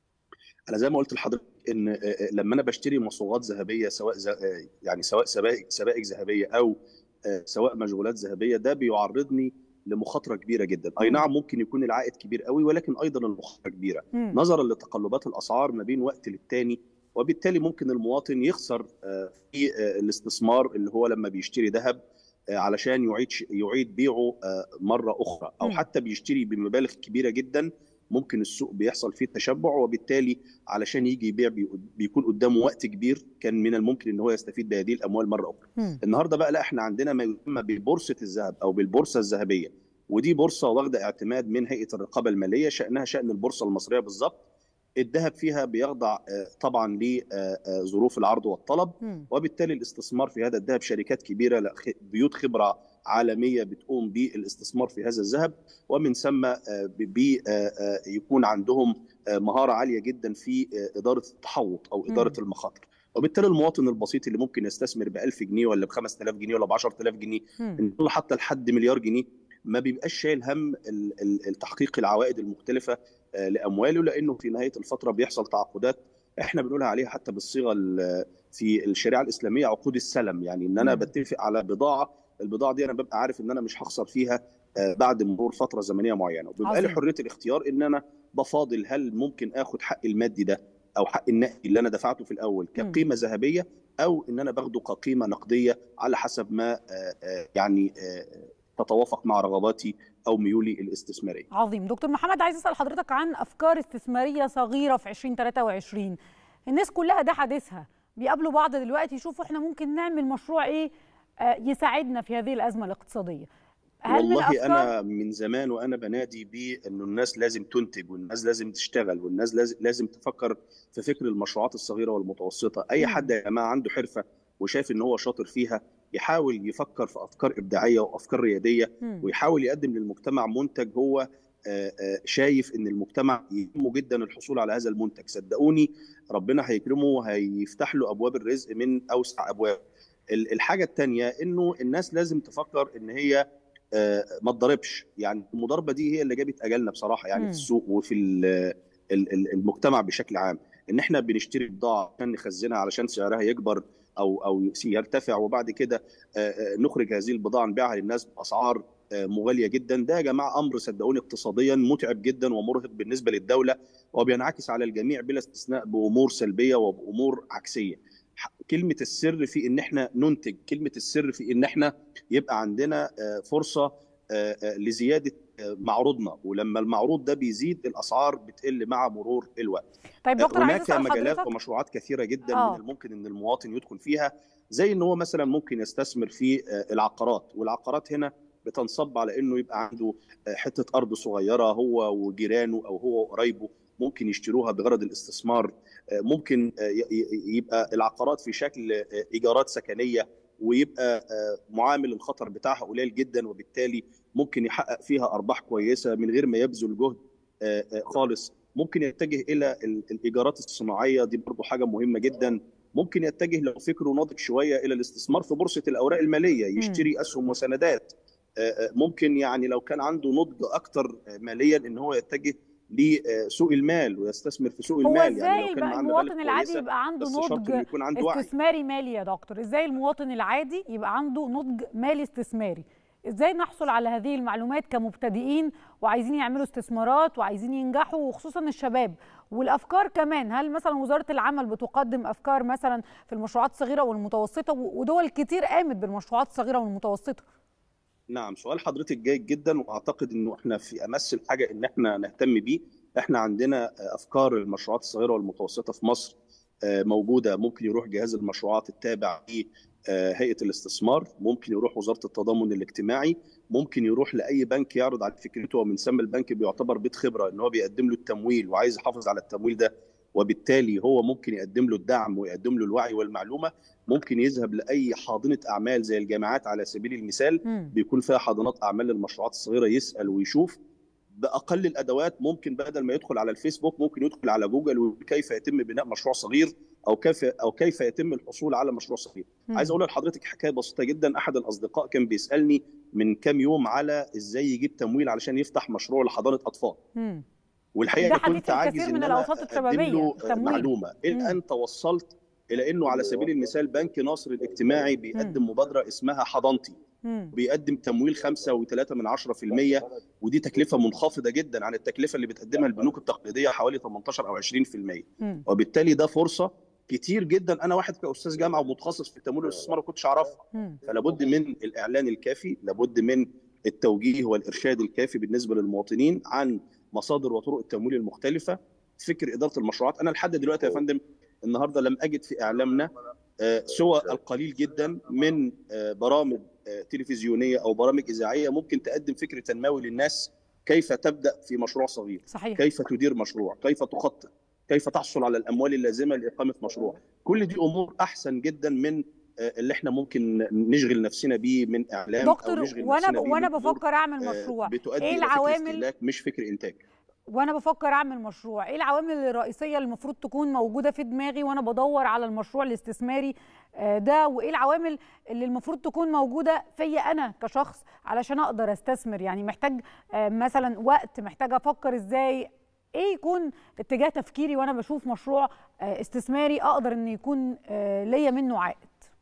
انا زي ما قلت لحضرتك ان لما انا بشتري مصروفات ذهبيه سواء يعني سواء سبائك سبائك ذهبيه او سواء مشغولات ذهبيه ده بيعرضني لمخاطره كبيره جدا اي نعم ممكن يكون العائد كبير قوي ولكن ايضا المخاطره كبيره مم. نظرا لتقلبات الاسعار ما بين وقت للتاني وبالتالي ممكن المواطن يخسر في الاستثمار اللي هو لما بيشتري ذهب علشان يعيد يعيد بيعه مره اخرى او حتى بيشتري بمبالغ كبيره جدا ممكن السوق بيحصل فيه تشبع وبالتالي علشان يجي يبيع بيكون قدامه وقت كبير كان من الممكن ان هو يستفيد بهذه الاموال مره اخرى. م. النهارده بقى لا احنا عندنا ما يسمى ببورصه الذهب او بالبورصه الذهبيه ودي بورصه واخده اعتماد من هيئه الرقابه الماليه شانها شان البورصه المصريه بالظبط. الذهب فيها بيخضع طبعا لظروف العرض والطلب م. وبالتالي الاستثمار في هذا الذهب شركات كبيره بيوت خبره عالميه بتقوم بالاستثمار في هذا الذهب ومن ثم بيكون عندهم مهاره عاليه جدا في اداره التحوط او اداره م. المخاطر وبالتالي المواطن البسيط اللي ممكن يستثمر ب 1000 جنيه ولا ب 5000 جنيه ولا ب 10000 جنيه ان حتى لحد مليار جنيه ما بيبقاش شايل هم التحقيق العوائد المختلفه لامواله لانه في نهايه الفتره بيحصل تعاقدات احنا بنقولها عليها حتى بالصيغه في الشريعه الاسلاميه عقود السلم يعني ان انا بتفق على بضاعه البضاعه دي انا ببقى عارف ان انا مش هخسر فيها بعد مرور فتره زمنيه معينه وبيبقى لي حريه الاختيار ان انا بفاضل هل ممكن اخد حق المادي ده او حق النقدي اللي انا دفعته في الاول كقيمه ذهبيه او ان انا باخده كقيمه نقديه على حسب ما يعني تتوافق مع رغباتي او ميولي الاستثماريه. عظيم، دكتور محمد عايز اسال حضرتك عن افكار استثماريه صغيره في 2023 الناس كلها ده حديثها بيقابلوا بعض دلوقتي يشوفوا احنا ممكن نعمل مشروع ايه يساعدنا في هذه الازمه الاقتصاديه. هل والله من أفكار... انا من زمان وانا بنادي بانه الناس لازم تنتج والناس لازم تشتغل والناس لازم لازم تفكر في فكر المشروعات الصغيره والمتوسطه، اي حد يا جماعه عنده حرفه وشايف ان هو شاطر فيها يحاول يفكر في افكار ابداعيه وافكار رياديه م. ويحاول يقدم للمجتمع منتج هو شايف ان المجتمع يهمه جدا الحصول على هذا المنتج صدقوني ربنا هيكرمه وهيفتح له ابواب الرزق من اوسع ابواب الحاجه الثانيه انه الناس لازم تفكر ان هي ما تضربش يعني المضاربه دي هي اللي جابت اجلنا بصراحه يعني م. في السوق وفي المجتمع بشكل عام ان احنا بنشتري بضاعه عشان نخزنها علشان سعرها يكبر او او يرتفع وبعد كده نخرج هذه البضاعه نبيعها للناس باسعار مغاليه جدا ده يا جماعه امر صدقوني اقتصاديا متعب جدا ومرهق بالنسبه للدوله وبينعكس على الجميع بلا استثناء بامور سلبيه وبامور عكسيه كلمه السر في ان احنا ننتج كلمه السر في ان احنا يبقى عندنا فرصه لزياده معروضنا ولما المعروض ده بيزيد الاسعار بتقل مع مرور الوقت طيب دكتور هناك مجالات ومشروعات كثيره جدا آه. من الممكن ان المواطن يدخل فيها زي ان هو مثلا ممكن يستثمر في العقارات والعقارات هنا بتنصب على انه يبقى عنده حته ارض صغيره هو وجيرانه او هو وقرايبه ممكن يشتروها بغرض الاستثمار ممكن يبقى العقارات في شكل ايجارات سكنيه ويبقى معامل الخطر بتاعها قليل جدا وبالتالي ممكن يحقق فيها ارباح كويسه من غير ما يبذل جهد خالص ممكن يتجه الى الايجارات الصناعيه دي برضو حاجه مهمه جدا ممكن يتجه لو فكره ناضج شويه الى الاستثمار في بورصه الاوراق الماليه يشتري اسهم وسندات ممكن يعني لو كان عنده نضج اكتر ماليا ان هو يتجه لسوق المال ويستثمر في سوق هو المال ازاي يعني لو كان المواطن العادي يبقى عنده نضج يكون عنده استثماري مالي يا دكتور ازاي المواطن العادي يبقى عنده نضج مالي استثماري ازاي نحصل على هذه المعلومات كمبتدئين وعايزين يعملوا استثمارات وعايزين ينجحوا وخصوصا الشباب والافكار كمان هل مثلا وزاره العمل بتقدم افكار مثلا في المشروعات الصغيره والمتوسطه ودول كتير قامت بالمشروعات الصغيره والمتوسطه نعم سؤال حضرتك جيد جدا واعتقد انه احنا في امس الحاجه ان احنا نهتم بيه احنا عندنا افكار المشروعات الصغيره والمتوسطه في مصر موجوده ممكن يروح جهاز المشروعات التابع لهيئه الاستثمار ممكن يروح وزاره التضامن الاجتماعي ممكن يروح لاي بنك يعرض على فكرته ومن ثم البنك بيعتبر بيت خبره ان هو بيقدم له التمويل وعايز يحافظ على التمويل ده وبالتالي هو ممكن يقدم له الدعم ويقدم له الوعي والمعلومه ممكن يذهب لاي حاضنه اعمال زي الجامعات على سبيل المثال م. بيكون فيها حاضنات اعمال للمشروعات الصغيره يسال ويشوف باقل الادوات ممكن بدل ما يدخل على الفيسبوك ممكن يدخل على جوجل وكيف يتم بناء مشروع صغير او كيف او كيف يتم الحصول على مشروع صغير م. عايز اقول لحضرتك حكايه بسيطه جدا احد الاصدقاء كان بيسالني من كام يوم على ازاي يجيب تمويل علشان يفتح مشروع لحضانه اطفال م. والحقيقه كنت عاجز ان انا اقدم له معلومه الى ان توصلت الى انه على سبيل المثال بنك ناصر الاجتماعي بيقدم م. مبادره اسمها حضانتي بيقدم تمويل 5.3 من 10% ودي تكلفه منخفضه جدا عن التكلفه اللي بتقدمها البنوك التقليديه حوالي 18 او 20% م. وبالتالي ده فرصه كتير جدا انا واحد كاستاذ جامعه ومتخصص في التمويل والاستثمار ما كنتش اعرفها فلا بد من الاعلان الكافي لابد من التوجيه والارشاد الكافي بالنسبه للمواطنين عن مصادر وطرق التمويل المختلفه فكر اداره المشروعات انا لحد دلوقتي يا فندم النهارده لم اجد في اعلامنا سوى القليل جدا من برامج تلفزيونيه او برامج اذاعيه ممكن تقدم فكر تنموي للناس كيف تبدا في مشروع صغير صحيح. كيف تدير مشروع كيف تخطط كيف تحصل على الاموال اللازمه لاقامه مشروع كل دي امور احسن جدا من اللي احنا ممكن نشغل نفسنا بيه من اعلام دكتور أو نشغل وانا نفسنا بيه وانا من بفكر اعمل مشروع بتؤدي ايه إلى فكر العوامل استهلاك مش فكر انتاج وانا بفكر اعمل مشروع ايه العوامل الرئيسيه اللي المفروض تكون موجوده في دماغي وانا بدور على المشروع الاستثماري ده وايه العوامل اللي المفروض تكون موجوده فيا انا كشخص علشان اقدر استثمر يعني محتاج مثلا وقت محتاج افكر ازاي ايه يكون اتجاه تفكيري وانا بشوف مشروع استثماري اقدر ان يكون ليا منه عائد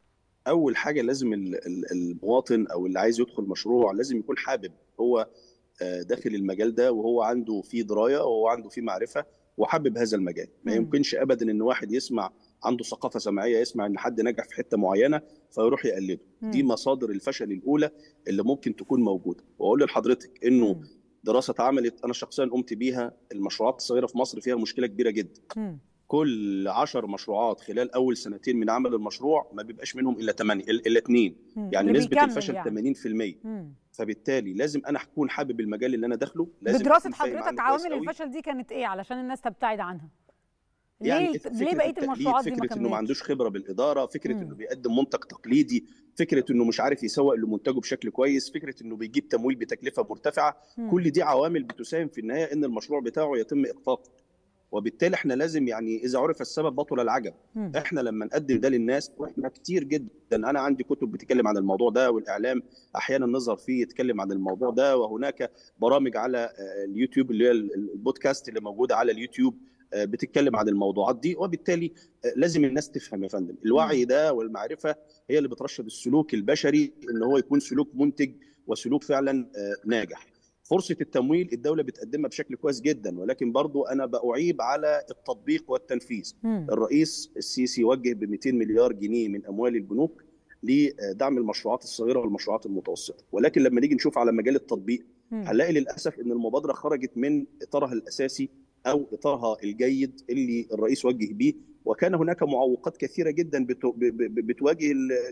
اول حاجه لازم المواطن او اللي عايز يدخل مشروع لازم يكون حابب هو داخل المجال ده وهو عنده فيه درايه وهو عنده فيه معرفه وحابب هذا المجال ما يمكنش ابدا ان واحد يسمع عنده ثقافه سمعيه يسمع ان حد نجح في حته معينه فيروح يقلده م. دي مصادر الفشل الاولى اللي ممكن تكون موجوده واقول لحضرتك انه م. دراسه اتعملت انا شخصيا قمت بيها المشروعات الصغيره في مصر فيها مشكله كبيره جدا م. كل 10 مشروعات خلال اول سنتين من عمل المشروع ما بيبقاش منهم الا 8 الا 2 يعني نسبه الفشل يعني. 80% مم. فبالتالي لازم انا اكون حابب المجال اللي انا داخله لازم بدراسه حضرتك عوامل الفشل دي كانت ايه علشان الناس تبتعد عنها يعني ليه ليه بقيه المشروعات دي ما فكره انه ما عندوش خبره بالاداره فكره مم. انه بيقدم منتج تقليدي فكره انه مش عارف يسوق لمنتجه بشكل كويس فكره انه بيجيب تمويل بتكلفه مرتفعه مم. كل دي عوامل بتساهم في النهايه ان المشروع بتاعه يتم اخفاقه وبالتالي احنا لازم يعني اذا عرف السبب بطل العجب م. احنا لما نقدم ده للناس واحنا كتير جدا انا عندي كتب بتتكلم عن الموضوع ده والاعلام احيانا نظهر فيه يتكلم عن الموضوع ده وهناك برامج على اليوتيوب اللي هي البودكاست اللي موجوده على اليوتيوب بتتكلم عن الموضوعات دي وبالتالي لازم الناس تفهم يا فندم الوعي ده والمعرفه هي اللي بترشد السلوك البشري ان هو يكون سلوك منتج وسلوك فعلا ناجح فرصه التمويل الدوله بتقدمها بشكل كويس جدا ولكن برضو انا باعيب على التطبيق والتنفيذ م. الرئيس السيسي وجه ب 200 مليار جنيه من اموال البنوك لدعم المشروعات الصغيره والمشروعات المتوسطه ولكن لما نيجي نشوف على مجال التطبيق هنلاقي للاسف ان المبادره خرجت من اطارها الاساسي او اطارها الجيد اللي الرئيس وجه به وكان هناك معوقات كثيره جدا بتواجه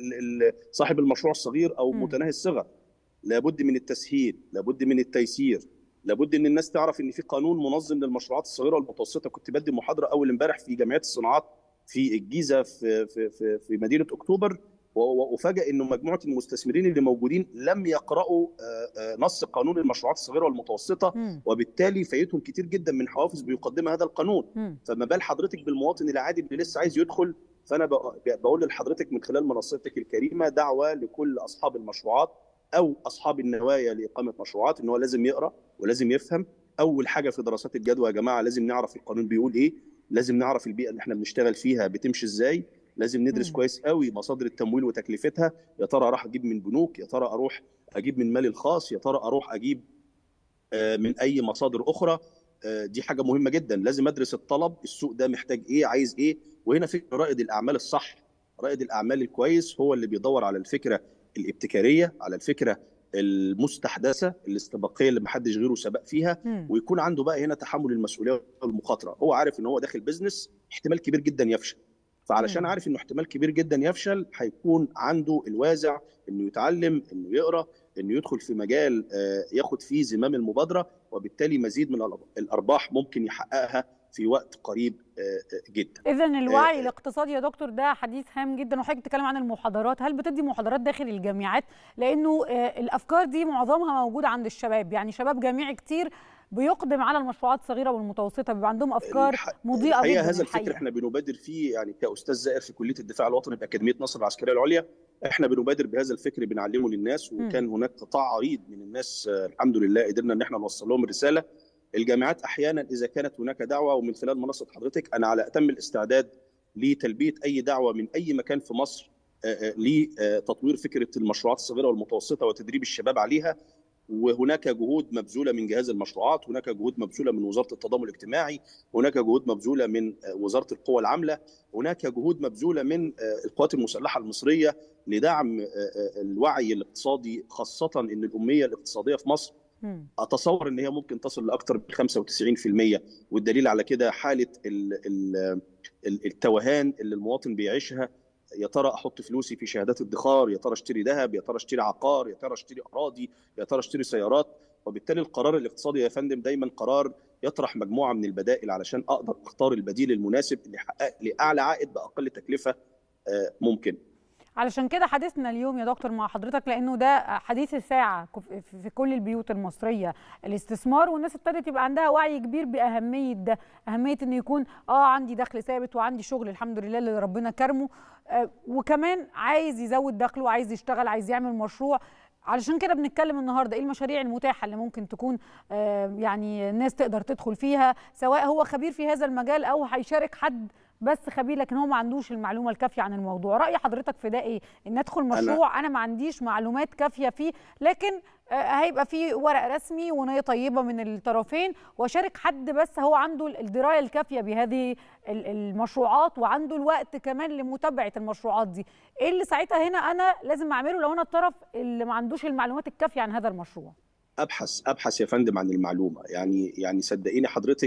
صاحب المشروع الصغير او متناهي الصغر لابد من التسهيل لابد من التيسير لابد ان الناس تعرف ان في قانون منظم للمشروعات الصغيره والمتوسطه كنت بدي محاضره اول امبارح في جمعيه الصناعات في الجيزه في في في, في مدينه اكتوبر وافاجئ انه مجموعه المستثمرين اللي موجودين لم يقراوا نص قانون المشروعات الصغيره والمتوسطه م. وبالتالي فايتهم كتير جدا من حوافز بيقدمها هذا القانون م. فما بال حضرتك بالمواطن العادي اللي لسه عايز يدخل فانا بقول لحضرتك من خلال منصتك الكريمه دعوه لكل اصحاب المشروعات او اصحاب النوايا لاقامه مشروعات ان هو لازم يقرا ولازم يفهم اول حاجه في دراسات الجدوى يا جماعه لازم نعرف القانون بيقول ايه لازم نعرف البيئه اللي احنا بنشتغل فيها بتمشي ازاي لازم ندرس م. كويس قوي مصادر التمويل وتكلفتها يا ترى اروح اجيب من بنوك يا ترى اروح اجيب من مالي الخاص يا ترى اروح اجيب من اي مصادر اخرى دي حاجه مهمه جدا لازم ادرس الطلب السوق ده محتاج ايه عايز ايه وهنا فكر رائد الاعمال الصح رائد الاعمال الكويس هو اللي بيدور على الفكره الابتكاريه على الفكره المستحدثه الاستباقيه اللي محدش غيره سبق فيها م. ويكون عنده بقى هنا تحمل المسؤوليه والمخاطره هو عارف ان هو داخل بيزنس احتمال كبير جدا يفشل فعلشان م. عارف انه احتمال كبير جدا يفشل هيكون عنده الوازع انه يتعلم انه يقرا انه يدخل في مجال ياخد فيه زمام المبادره وبالتالي مزيد من الارباح ممكن يحققها في وقت قريب جدا اذا الوعي الاقتصادي يا دكتور ده حديث هام جدا وحضرتك بتتكلم عن المحاضرات هل بتدي محاضرات داخل الجامعات لانه الافكار دي معظمها موجوده عند الشباب يعني شباب جامعي كتير بيقدم على المشروعات الصغيره والمتوسطه بيبقى عندهم افكار مضيئه جدا هذا الفكر احنا بنبادر فيه يعني كاستاذ زائر في كليه الدفاع الوطني باكاديميه نصر العسكريه العليا احنا بنبادر بهذا الفكر بنعلمه للناس وكان هناك قطاع عريض من الناس الحمد لله قدرنا ان احنا نوصل لهم الرساله الجامعات احيانا اذا كانت هناك دعوه ومن خلال منصه حضرتك انا على اتم الاستعداد لتلبيه اي دعوه من اي مكان في مصر لتطوير فكره المشروعات الصغيره والمتوسطه وتدريب الشباب عليها وهناك جهود مبذوله من جهاز المشروعات، هناك جهود مبذوله من وزاره التضامن الاجتماعي، هناك جهود مبذوله من وزاره القوى العامله، هناك جهود مبذوله من القوات المسلحه المصريه لدعم الوعي الاقتصادي خاصه ان الاميه الاقتصاديه في مصر اتصور ان هي ممكن تصل لاكثر من 95% والدليل على كده حاله التوهان اللي المواطن بيعيشها يا ترى احط فلوسي في شهادات ادخار يا ترى اشتري ذهب يا ترى اشتري عقار يا ترى اشتري اراضي يا ترى اشتري سيارات وبالتالي القرار الاقتصادي يا فندم دايما قرار يطرح مجموعه من البدائل علشان اقدر اختار البديل المناسب اللي يحقق لي اعلى عائد باقل تكلفه ممكن علشان كده حديثنا اليوم يا دكتور مع حضرتك لانه ده حديث الساعه في كل البيوت المصريه الاستثمار والناس ابتدت يبقى عندها وعي كبير باهميه ده اهميه ان يكون اه عندي دخل ثابت وعندي شغل الحمد لله اللي ربنا كرمه آه وكمان عايز يزود دخله عايز يشتغل عايز يعمل مشروع علشان كده بنتكلم النهارده ايه المشاريع المتاحه اللي ممكن تكون آه يعني الناس تقدر تدخل فيها سواء هو خبير في هذا المجال او هيشارك حد بس خبير لكن هو ما عندوش المعلومه الكافيه عن الموضوع راي حضرتك في ده ايه ان ادخل مشروع انا, أنا ما عنديش معلومات كافيه فيه لكن هيبقى في ورق رسمي ونيه طيبه من الطرفين واشارك حد بس هو عنده الدرايه الكافيه بهذه المشروعات وعنده الوقت كمان لمتابعه المشروعات دي ايه اللي ساعتها هنا انا لازم اعمله لو انا الطرف اللي ما عندوش المعلومات الكافيه عن هذا المشروع ابحث ابحث يا فندم عن المعلومه يعني يعني صدقيني حضرتك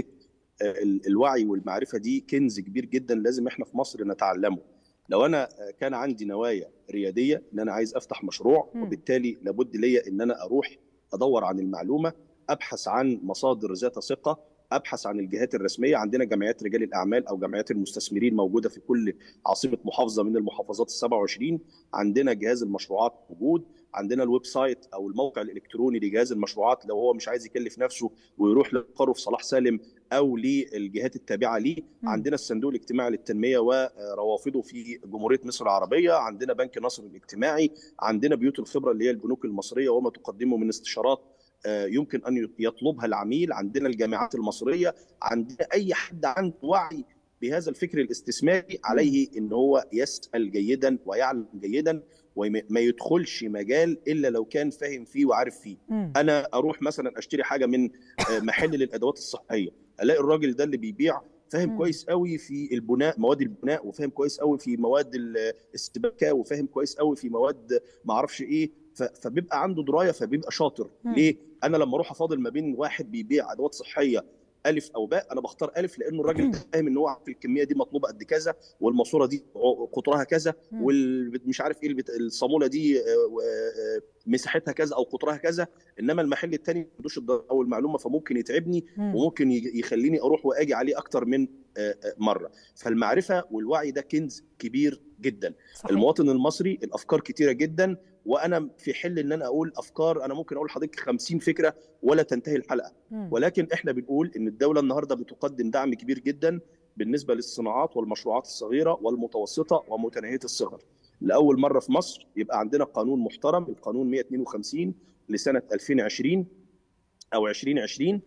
الوعي والمعرفه دي كنز كبير جدا لازم احنا في مصر نتعلمه لو انا كان عندي نوايا رياديه ان انا عايز افتح مشروع وبالتالي لابد ليا ان انا اروح ادور عن المعلومه ابحث عن مصادر ذات ثقه ابحث عن الجهات الرسميه عندنا جمعيات رجال الاعمال او جمعيات المستثمرين موجوده في كل عاصمه محافظه من المحافظات ال 27 عندنا جهاز المشروعات موجود عندنا الويب سايت او الموقع الالكتروني لجهاز المشروعات لو هو مش عايز يكلف نفسه ويروح لقره في صلاح سالم او للجهات التابعه ليه عندنا الصندوق الاجتماعي للتنميه وروافده في جمهوريه مصر العربيه عندنا بنك نصر الاجتماعي عندنا بيوت الخبره اللي هي البنوك المصريه وما تقدمه من استشارات يمكن ان يطلبها العميل عندنا الجامعات المصريه عندنا اي حد عنده وعي بهذا الفكر الاستثماري عليه ان هو يسال جيدا ويعلم جيدا وما يدخلش مجال الا لو كان فاهم فيه وعارف فيه م. انا اروح مثلا اشتري حاجه من محل للادوات الصحيه الاقي الراجل ده اللي بيبيع فاهم م. كويس قوي في البناء مواد البناء وفاهم كويس قوي في مواد السباكه وفاهم كويس قوي في مواد ما اعرفش ايه فبيبقى عنده درايه فبيبقى شاطر م. ليه انا لما اروح افاضل ما بين واحد بيبيع ادوات صحيه الف او باء انا بختار الف لانه الراجل فاهم ان هو في الكميه دي مطلوبه قد كذا والماسوره دي قطرها كذا والمش عارف ايه الصاموله دي مساحتها كذا او قطرها كذا انما المحل الثاني ما عندوش او المعلومه فممكن يتعبني وممكن يخليني اروح واجي عليه اكتر من مره فالمعرفه والوعي ده كنز كبير جدا صحيح. المواطن المصري الافكار كتيره جدا وانا في حل ان انا اقول افكار انا ممكن اقول لحضرتك 50 فكره ولا تنتهي الحلقه م. ولكن احنا بنقول ان الدوله النهارده بتقدم دعم كبير جدا بالنسبه للصناعات والمشروعات الصغيره والمتوسطه ومتناهيه الصغر لاول مره في مصر يبقى عندنا قانون محترم القانون 152 لسنه 2020 او 2020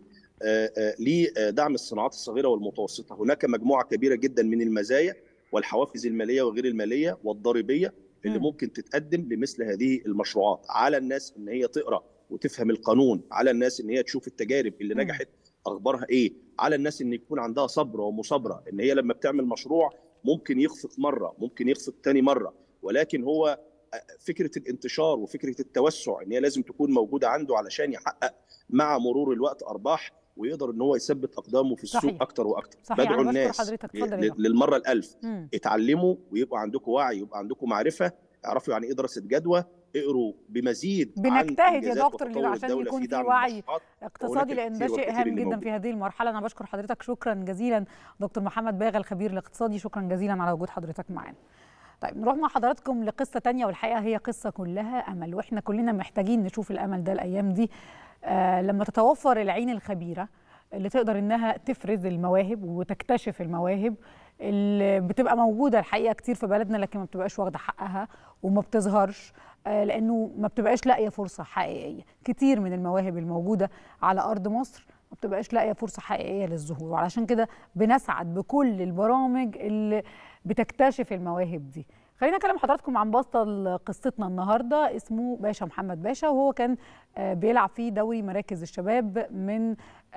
لدعم الصناعات الصغيره والمتوسطه هناك مجموعه كبيره جدا من المزايا والحوافز الماليه وغير الماليه والضريبيه اللي م. ممكن تتقدم لمثل هذه المشروعات على الناس ان هي تقرا وتفهم القانون على الناس ان هي تشوف التجارب اللي م. نجحت اخبارها ايه على الناس ان يكون عندها صبر ومصابره ان هي لما بتعمل مشروع ممكن يخفق مره ممكن يخفق تاني مره ولكن هو فكره الانتشار وفكره التوسع ان هي لازم تكون موجوده عنده علشان يحقق مع مرور الوقت ارباح ويقدر ان هو يثبت اقدامه في السوق صحيح. اكتر واكتر صحيح. بدعو أنا الناس حضرتك. للمره الالف مم. اتعلموا ويبقى عندكم وعي يبقى عندكم معرفه اعرفوا يعني ايه دراسه جدوى اقروا بمزيد بنجتهد يا دكتور عشان يكون في وعي اقتصادي لان ده شيء هام جدا في هذه المرحله انا بشكر حضرتك شكرا جزيلا دكتور محمد باغا الخبير الاقتصادي شكرا جزيلا على وجود حضرتك معانا طيب نروح مع حضراتكم لقصه تانية والحقيقه هي قصه كلها امل واحنا كلنا محتاجين نشوف الامل ده الايام دي آه لما تتوفر العين الخبيره اللي تقدر انها تفرز المواهب وتكتشف المواهب اللي بتبقى موجوده الحقيقه كتير في بلدنا لكن ما بتبقاش واخده حقها وما بتظهرش آه لانه ما بتبقاش لاقيه فرصه حقيقيه كتير من المواهب الموجوده على ارض مصر ما بتبقاش لاقيه فرصه حقيقيه للظهور وعلشان كده بنسعد بكل البرامج اللي بتكتشف المواهب دي خلينا اكلم حضراتكم عن بطل قصتنا النهارده اسمه باشا محمد باشا وهو كان بيلعب في دوري مراكز الشباب من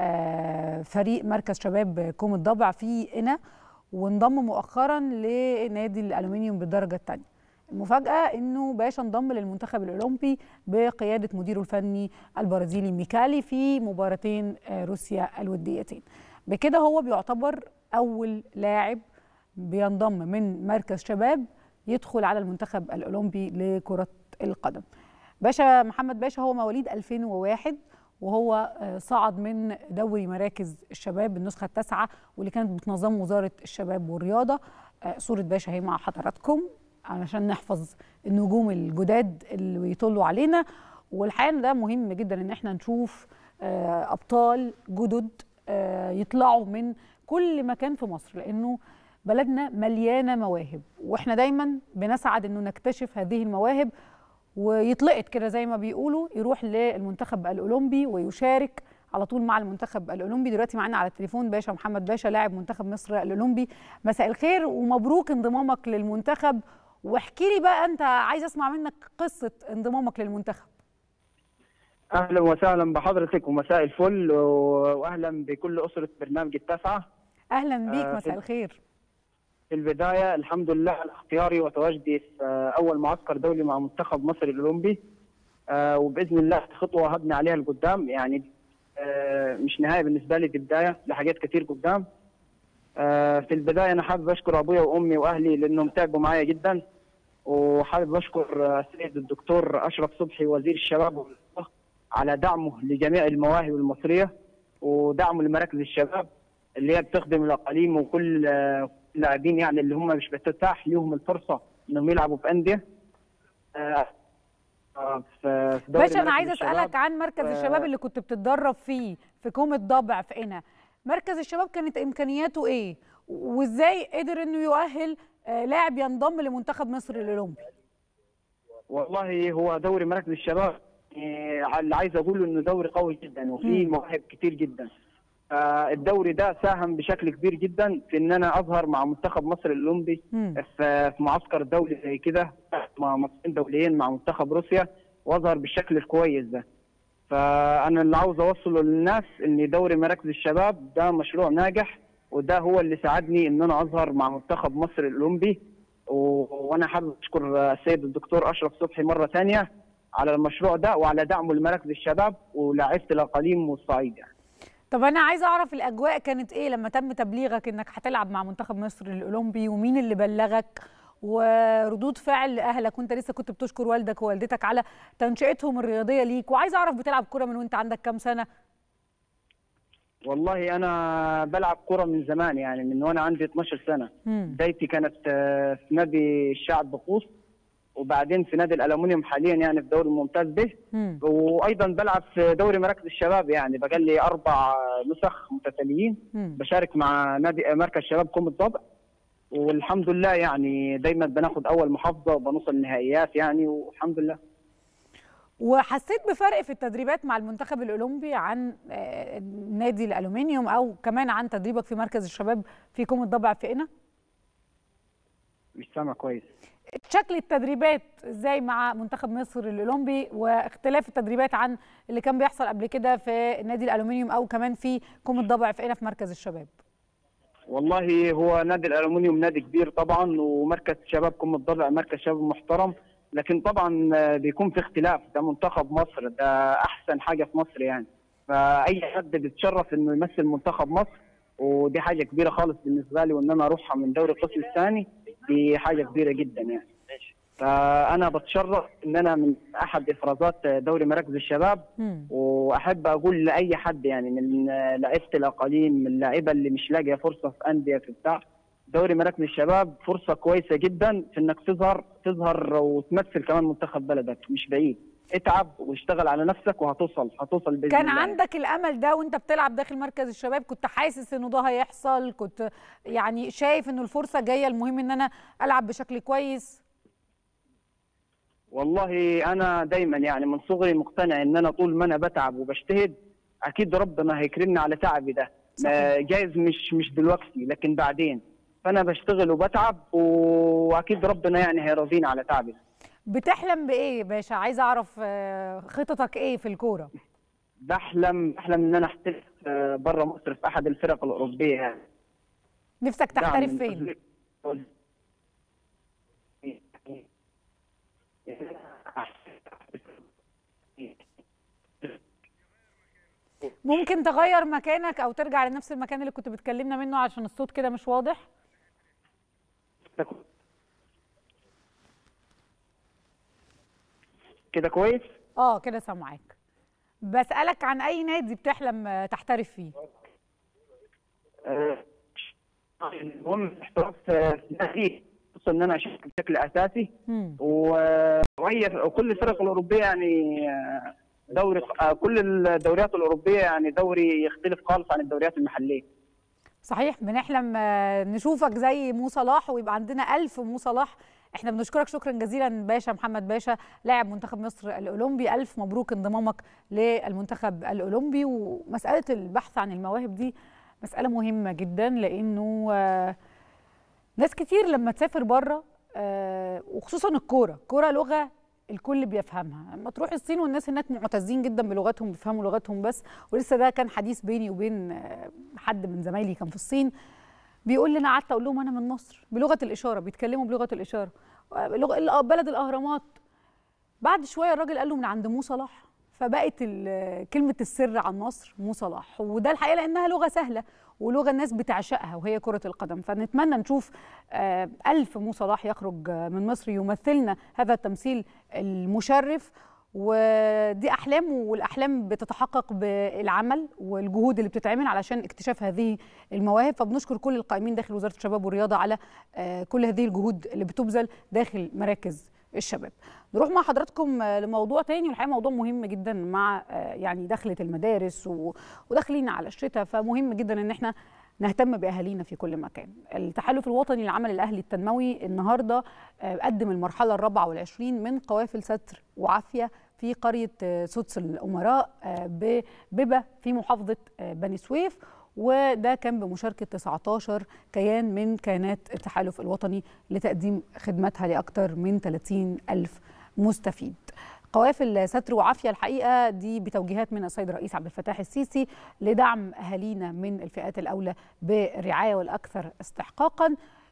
فريق مركز شباب كوم الضبع في قنا وانضم مؤخرا لنادي الالومنيوم بالدرجه الثانيه المفاجاه انه باشا انضم للمنتخب الاولمبي بقياده مديره الفني البرازيلي ميكالي في مباراتين روسيا الوديتين بكده هو بيعتبر اول لاعب بينضم من مركز شباب يدخل على المنتخب الاولمبي لكره القدم باشا محمد باشا هو مواليد 2001 وهو صعد من دوري مراكز الشباب النسخه التاسعه واللي كانت بتنظمه وزاره الشباب والرياضه صوره باشا هي مع حضراتكم علشان نحفظ النجوم الجداد اللي بيطلوا علينا والحقيقه ده مهم جدا ان احنا نشوف ابطال جدد يطلعوا من كل مكان في مصر لانه بلدنا مليانه مواهب واحنا دايما بنسعد انه نكتشف هذه المواهب ويطلقت كده زي ما بيقولوا يروح للمنتخب الاولمبي ويشارك على طول مع المنتخب الاولمبي دلوقتي معانا على التليفون باشا محمد باشا لاعب منتخب مصر الاولمبي مساء الخير ومبروك انضمامك للمنتخب واحكي لي بقى انت عايز اسمع منك قصه انضمامك للمنتخب اهلا وسهلا بحضرتك ومساء الفل واهلا بكل اسره برنامج التاسعه اهلا بيك آه مساء الخير في البدايه الحمد لله على اختياري وتواجدي في اول معسكر دولي مع منتخب مصر الاولمبي آه وباذن الله خطوه هبني عليها لقدام يعني آه مش نهايه بالنسبه لي دي بدايه لحاجات كتير قدام آه في البدايه انا حابب اشكر ابويا وامي واهلي لانهم تعبوا معايا جدا وحابب اشكر السيد الدكتور اشرف صبحي وزير الشباب والرياضه على دعمه لجميع المواهب المصريه ودعمه لمراكز الشباب اللي هي بتخدم الاقاليم وكل اللاعبين يعني اللي هم مش بتتاح لهم الفرصه انهم يلعبوا في انديه في باشا انا عايز اسالك عن مركز الشباب اللي كنت بتتدرب فيه في كوم الضبع في قنا مركز الشباب كانت امكانياته ايه وازاي قدر انه يؤهل لاعب ينضم لمنتخب مصر الاولمبي والله هو دوري مراكز الشباب اللي عايز اقوله انه دوري قوي جدا وفيه مواهب كتير جدا الدوري ده ساهم بشكل كبير جدا في ان انا اظهر مع منتخب مصر الاولمبي في معسكر دولي زي كده مع ماتشين دوليين مع منتخب روسيا واظهر بالشكل الكويس ده فانا اللي عاوز اوصله للناس ان دوري مراكز الشباب ده مشروع ناجح وده هو اللي ساعدني ان انا اظهر مع منتخب مصر الاولمبي وانا حابب اشكر السيد الدكتور اشرف صبحي مره ثانيه على المشروع ده وعلى دعمه لمراكز الشباب ولاعيبه الاقاليم والصعيد يعني. طب انا عايزه اعرف الاجواء كانت ايه لما تم تبليغك انك هتلعب مع منتخب مصر الاولمبي ومين اللي بلغك وردود فعل اهلك وانت لسه كنت بتشكر والدك ووالدتك على تنشئتهم الرياضيه ليك وعايزه اعرف بتلعب كوره من وانت عندك كام سنه والله انا بلعب كرة من زمان يعني من وانا عندي 12 سنه مم. بدايتي كانت آه، في نادي الشعب بقوس وبعدين في نادي الالومنيوم حاليا يعني في دوري الممتاز به مم. وايضا بلعب في دوري مراكز الشباب يعني بقى لي اربع نسخ متتاليين مم. بشارك مع نادي مركز شباب كوم الضبع والحمد لله يعني دايما بناخد اول محافظه وبنوصل نهائيات يعني والحمد لله وحسيت بفرق في التدريبات مع المنتخب الاولمبي عن آه، نادي الالومنيوم او كمان عن تدريبك في مركز الشباب في كوم الضبع في قنا مش سامع كويس شكل التدريبات ازاي مع منتخب مصر الاولمبي واختلاف التدريبات عن اللي كان بيحصل قبل كده في نادي الالومنيوم او كمان في كوم الضبع في قنا في مركز الشباب والله هو نادي الالومنيوم نادي كبير طبعا ومركز شباب كوم الضبع مركز شباب محترم لكن طبعا آه، بيكون في اختلاف ده منتخب مصر ده احسن حاجه في مصر يعني فاي حد بيتشرف انه يمثل منتخب مصر ودي حاجه كبيره خالص بالنسبه لي وان انا اروحها من دوري القسم الثاني دي حاجه كبيره جدا يعني فانا بتشرف ان انا من احد افرازات دوري مراكز الشباب مم. واحب اقول لاي حد يعني من لعيبه الاقاليم من اللعيبه اللي مش لاقيه فرصه في انديه في بتاع دوري مراكز الشباب فرصه كويسه جدا في انك تظهر تظهر وتمثل كمان منتخب بلدك مش بعيد اتعب واشتغل على نفسك وهتوصل هتوصل باذن كان الله عندك الامل ده وانت بتلعب داخل مركز الشباب كنت حاسس انه ده هيحصل كنت يعني شايف انه الفرصه جايه المهم ان انا العب بشكل كويس والله انا دايما يعني من صغري مقتنع ان انا طول ما انا بتعب وبجتهد اكيد ربنا هيكرمني على تعبي ده صحيح. ما جايز مش مش دلوقتي لكن بعدين فانا بشتغل وبتعب واكيد ربنا يعني هيرضيني على تعبي بتحلم بايه يا باشا عايزه اعرف آه، خططك ايه في الكوره بحلم بحلم ان انا احترف بره مصر في احد الفرق الاوروبيه يعني نفسك دعم تحترف من فين فضلك. ممكن تغير مكانك او ترجع لنفس المكان اللي كنت بتكلمنا منه عشان الصوت كده مش واضح كده كويس اه كده سامعاك بسالك عن اي نادي بتحلم آه، تحترف فيه آه، المهم الاحتراف في نادي خصوصا ان انا اشارك بشكل اساسي مم. و- وهي وكل الفرق الاوروبيه يعني آه، دوري آه، كل الدوريات الاوروبيه يعني دوري يختلف خالص عن الدوريات المحليه صحيح بنحلم آه، نشوفك زي مو صلاح ويبقى عندنا ألف مو صلاح احنا بنشكرك شكرا جزيلا باشا محمد باشا لاعب منتخب مصر الأولمبي ألف مبروك انضمامك للمنتخب الأولمبي ومسألة البحث عن المواهب دي مسألة مهمة جدا لأنه آه، ناس كتير لما تسافر بره آه، وخصوصا الكوره الكوره لغه الكل بيفهمها لما تروح الصين والناس هناك معتزين جدا بلغتهم بيفهموا لغتهم بس ولسه ده كان حديث بيني وبين آه، حد من زمايلي كان في الصين بيقول لي انا قعدت اقول لهم انا من مصر بلغه الاشاره بيتكلموا بلغه الاشاره آه، لغة- بلد الاهرامات بعد شويه الراجل قال له من عند مو صلاح فبقت ال- كلمه السر عن مصر مو صلاح وده الحقيقه لانها لغه سهله ولغه الناس بتعشقها وهي كره القدم فنتمنى نشوف آه، ألف مو صلاح يخرج آه، من مصر يمثلنا هذا التمثيل المشرف ودي احلام والاحلام بتتحقق بالعمل والجهود اللي بتتعمل علشان اكتشاف هذه المواهب فبنشكر كل القائمين داخل وزاره الشباب والرياضه على آه، كل هذه الجهود اللي بتبذل داخل مراكز الشباب نروح مع حضراتكم آه، لموضوع تاني والحقيقه موضوع مهم جدا مع آه، يعني دخلة المدارس و- وداخلين على الشتاء فمهم جدا ان احنا نهتم باهالينا في كل مكان التحالف الوطني للعمل الاهلي التنموي النهارده آه، قدم المرحله الرابعه والعشرين من قوافل ستر وعافيه في قريه آه، سدس الامراء آه، بببه في محافظه آه، بني سويف وده كان بمشاركة 19 كيان من كيانات التحالف الوطني لتقديم خدماتها لأكثر من 30 ألف مستفيد قوافل ستر وعافية الحقيقة دي بتوجيهات من السيد الرئيس عبد الفتاح السيسي لدعم أهالينا من الفئات الأولى بالرعاية والأكثر استحقاقا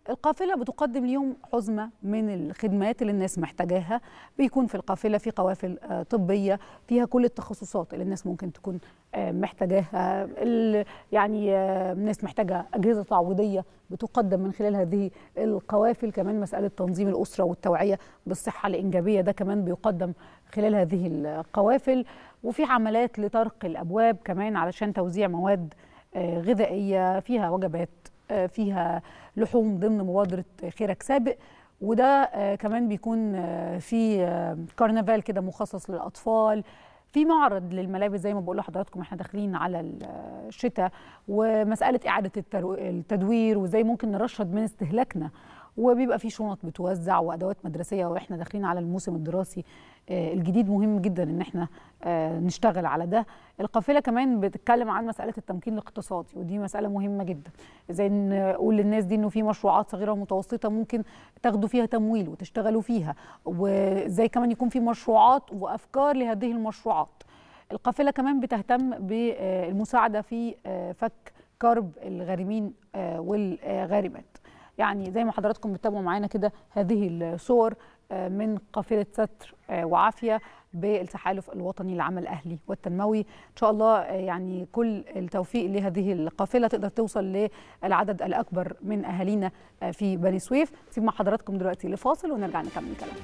القافلة بتقدم ليهم حزمة من الخدمات اللي الناس محتاجاها بيكون في القافلة في قوافل طبية فيها كل التخصصات اللي الناس ممكن تكون محتاجاها يعني الناس محتاجة أجهزة تعويضية بتقدم من خلال هذه القوافل كمان مسألة تنظيم الأسرة والتوعية بالصحة الإنجابية ده كمان بيقدم خلال هذه القوافل وفي عملات لطرق الأبواب كمان علشان توزيع مواد غذائية فيها وجبات فيها لحوم ضمن مبادرة خيرك سابق وده كمان بيكون في كرنفال كده مخصص للأطفال في معرض للملابس زي ما بقول لحضراتكم احنا داخلين على الشتاء ومسألة إعادة التدوير وازاي ممكن نرشد من استهلاكنا وبيبقى في شنط بتوزع وادوات مدرسيه واحنا داخلين على الموسم الدراسي الجديد مهم جدا ان احنا نشتغل على ده القافله كمان بتتكلم عن مساله التمكين الاقتصادي ودي مساله مهمه جدا ازاي نقول للناس دي انه في مشروعات صغيره ومتوسطه ممكن تاخدوا فيها تمويل وتشتغلوا فيها وازاي كمان يكون في مشروعات وافكار لهذه المشروعات القافله كمان بتهتم بالمساعده في فك كرب الغارمين والغارمات يعني زي ما حضراتكم بتتابعوا معانا كده هذه الصور من قافله ستر وعافيه بالتحالف الوطني للعمل الاهلي والتنموي ان شاء الله يعني كل التوفيق لهذه القافله تقدر توصل للعدد الاكبر من اهالينا في بني سويف سيب مع حضراتكم دلوقتي لفاصل ونرجع نكمل كلامنا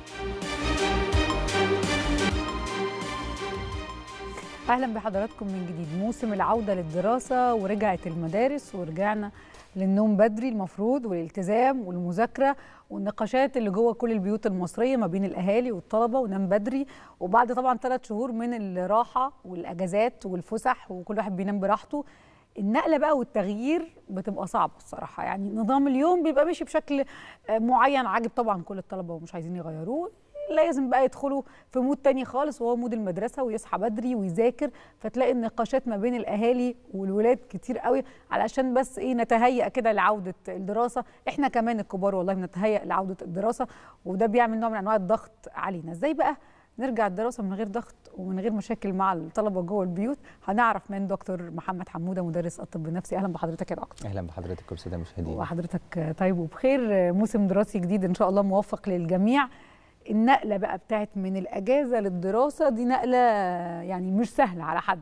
اهلا بحضراتكم من جديد موسم العوده للدراسه ورجعت المدارس ورجعنا للنوم بدري المفروض والالتزام والمذاكره والنقاشات اللي جوه كل البيوت المصريه ما بين الاهالي والطلبه ونام بدري وبعد طبعا ثلاث شهور من الراحه والاجازات والفسح وكل واحد بينام براحته النقله بقى والتغيير بتبقى صعبه الصراحه يعني نظام اليوم بيبقى ماشي بشكل معين عاجب طبعا كل الطلبه ومش عايزين يغيروه لازم بقى يدخلوا في مود تاني خالص وهو مود المدرسه ويصحى بدري ويذاكر فتلاقي النقاشات ما بين الاهالي والولاد كتير قوي علشان بس ايه نتهيأ كده لعوده الدراسه احنا كمان الكبار والله بنتهيأ لعوده الدراسه وده بيعمل نوع من انواع الضغط علينا ازاي بقى نرجع الدراسه من غير ضغط ومن غير مشاكل مع الطلبه جوه البيوت هنعرف من دكتور محمد حموده مدرس الطب النفسي اهلا بحضرتك يا دكتور اهلا بحضرتك كل سنه مشاهدين وحضرتك طيب وبخير موسم دراسي جديد ان شاء الله موفق للجميع النقله بقى بتاعت من الاجازه للدراسه دي نقله يعني مش سهله على حد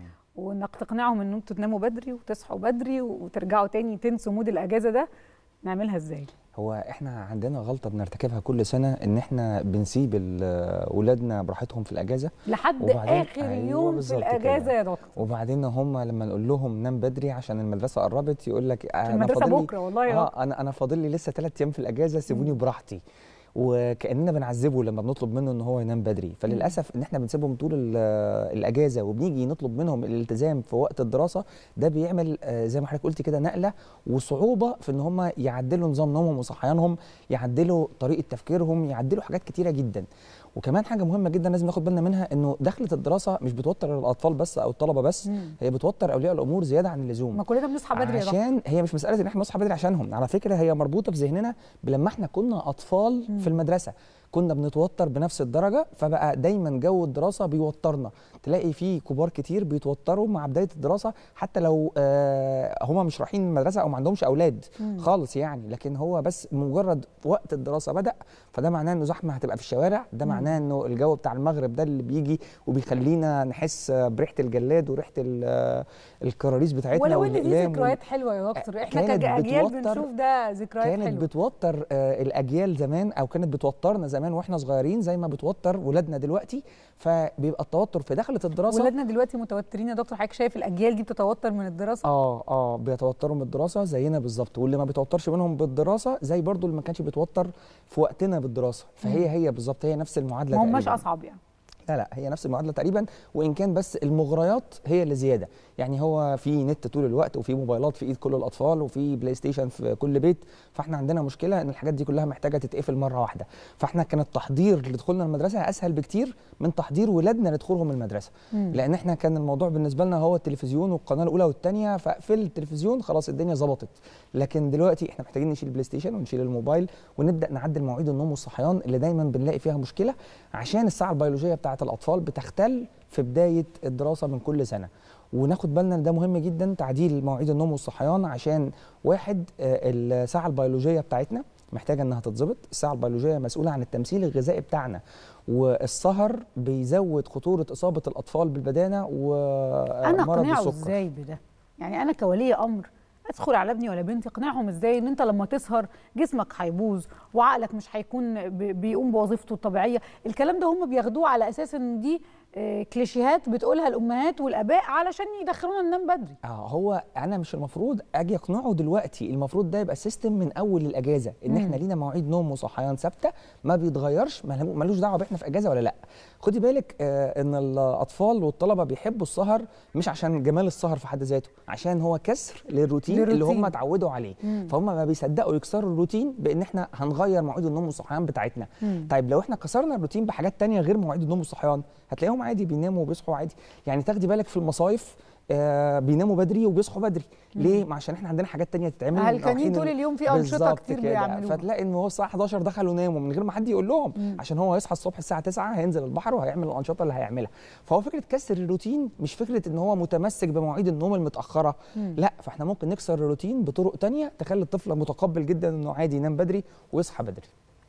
وانك تقنعهم ان انتوا تناموا بدري وتصحوا بدري وترجعوا تاني تنسوا مود الاجازه ده نعملها ازاي هو احنا عندنا غلطه بنرتكبها كل سنه ان احنا بنسيب اولادنا براحتهم في الاجازه لحد اخر أيوة يوم في الاجازه يا دكتور وبعدين هم لما نقول لهم نام بدري عشان المدرسه قربت يقول لك انا المدرسه بكره والله اه انا انا فاضل لي لسه ثلاث ايام في الاجازه سيبوني براحتي وكاننا بنعذبه لما بنطلب منه ان هو ينام بدري فللاسف ان احنا بنسيبهم طول الاجازه وبنيجي نطلب منهم الالتزام في وقت الدراسه ده بيعمل زي ما حضرتك قلت كده نقله وصعوبه في ان هم يعدلوا نظام نومهم وصحيانهم يعدلوا طريقه تفكيرهم يعدلوا حاجات كتيره جدا وكمان حاجه مهمه جدا لازم ناخد بالنا منها انه دخله الدراسه مش بتوتر الاطفال بس او الطلبه بس مم. هي بتوتر اولياء الامور زياده عن اللزوم ما كلنا بنصحى بدري عشان هي مش مساله ان احنا نصحى بدري عشانهم على فكره هي مربوطه في ذهننا بلما احنا كنا اطفال مم. في المدرسه كنا بنتوتر بنفس الدرجه فبقى دايما جو الدراسه بيوترنا تلاقي في كبار كتير بيتوتروا مع بدايه الدراسه حتى لو آه هم مش رايحين المدرسه او ما عندهمش اولاد مم. خالص يعني لكن هو بس مجرد وقت الدراسه بدا فده معناه انه زحمه هتبقى في الشوارع ده معناه انه الجو بتاع المغرب ده اللي بيجي وبيخلينا نحس بريحه الجلاد وريحه الكراريس بتاعتنا ولو ان دي ذكريات حلوه يا دكتور احنا كاجيال بنشوف ده ذكريات كانت حلوه بتوتر آه الاجيال زمان او كانت بتوترنا زمان واحنا صغيرين زي ما بتوتر ولادنا دلوقتي فبيبقى التوتر في دخله الدراسه ولادنا دلوقتي متوترين يا دكتور حضرتك شايف الاجيال دي بتتوتر من الدراسه اه اه بيتوتروا من الدراسه زينا بالظبط واللي ما بيتوترش منهم بالدراسه زي برضو اللي ما كانش بيتوتر في وقتنا بالدراسه فهي هي بالظبط هي نفس المعادله ما هماش اصعب يعني لا لا هي نفس المعادله تقريبا وان كان بس المغريات هي اللي زياده يعني هو في نت طول الوقت وفي موبايلات في ايد كل الاطفال وفي بلاي ستيشن في كل بيت فاحنا عندنا مشكله ان الحاجات دي كلها محتاجه تتقفل مره واحده فاحنا كان التحضير لدخولنا المدرسه اسهل بكتير من تحضير ولادنا لدخولهم المدرسه مم. لان احنا كان الموضوع بالنسبه لنا هو التلفزيون والقناه الاولى والثانيه فاقفل التلفزيون خلاص الدنيا ظبطت لكن دلوقتي احنا محتاجين نشيل البلاي ستيشن ونشيل الموبايل ونبدا نعدل مواعيد النوم والصحيان اللي دايما بنلاقي فيها مشكله عشان الساعه البيولوجيه بتاعه الاطفال بتختل في بدايه الدراسه من كل سنه وناخد بالنا ان ده مهم جدا تعديل مواعيد النوم والصحيان عشان واحد آه، الساعه البيولوجيه بتاعتنا محتاجه انها تتظبط الساعه البيولوجيه مسؤوله عن التمثيل الغذائي بتاعنا والسهر بيزود خطوره اصابه الاطفال بالبدانه انا ومرض اقنعه السكر ازاي بده يعني انا كولي امر ادخل على ابني ولا بنتي اقنعهم ازاي ان انت لما تسهر جسمك هيبوظ وعقلك مش هيكون بي- بيقوم بوظيفته الطبيعيه الكلام ده هم بياخدوه على اساس ان دي آه، كليشيهات بتقولها الامهات والاباء علشان يدخلونا ننام بدري اه هو انا مش المفروض اجي اقنعه دلوقتي المفروض ده يبقى سيستم من اول الاجازه ان احنا لينا مواعيد نوم وصحيان ثابته ما بيتغيرش مله- ملوش دعوه باحنا في اجازه ولا لا خدي بالك آه ان الاطفال والطلبه بيحبوا السهر مش عشان جمال السهر في حد ذاته عشان هو كسر للروتين, اللي للروتين. هم اتعودوا عليه فهم ما بيصدقوا يكسروا الروتين بان احنا هنغير مواعيد النوم والصحيان بتاعتنا طيب لو احنا كسرنا الروتين بحاجات تانية غير مواعيد النوم والصحيان هتلاقيهم عادي بيناموا وبيصحوا عادي يعني تاخدي بالك في المصايف آه بيناموا بدري وبيصحوا بدري ليه ما عشان احنا عندنا حاجات تانية تتعمل هلكانين رايحين طول ال- اليوم في أنشطة بالظبط كتير كده. بيعملوها. فتلاقي ان هو الساعه 11 دخلوا ناموا من غير ما حد يقول لهم عشان هو هيصحى الصبح الساعه 9 هينزل البحر وهيعمل الانشطه اللي هيعملها فهو فكره كسر الروتين مش فكره ان هو متمسك بمواعيد النوم المتاخره لا فاحنا ممكن نكسر الروتين بطرق تانية تخلي الطفل متقبل جدا انه عادي ينام بدري ويصحى بدري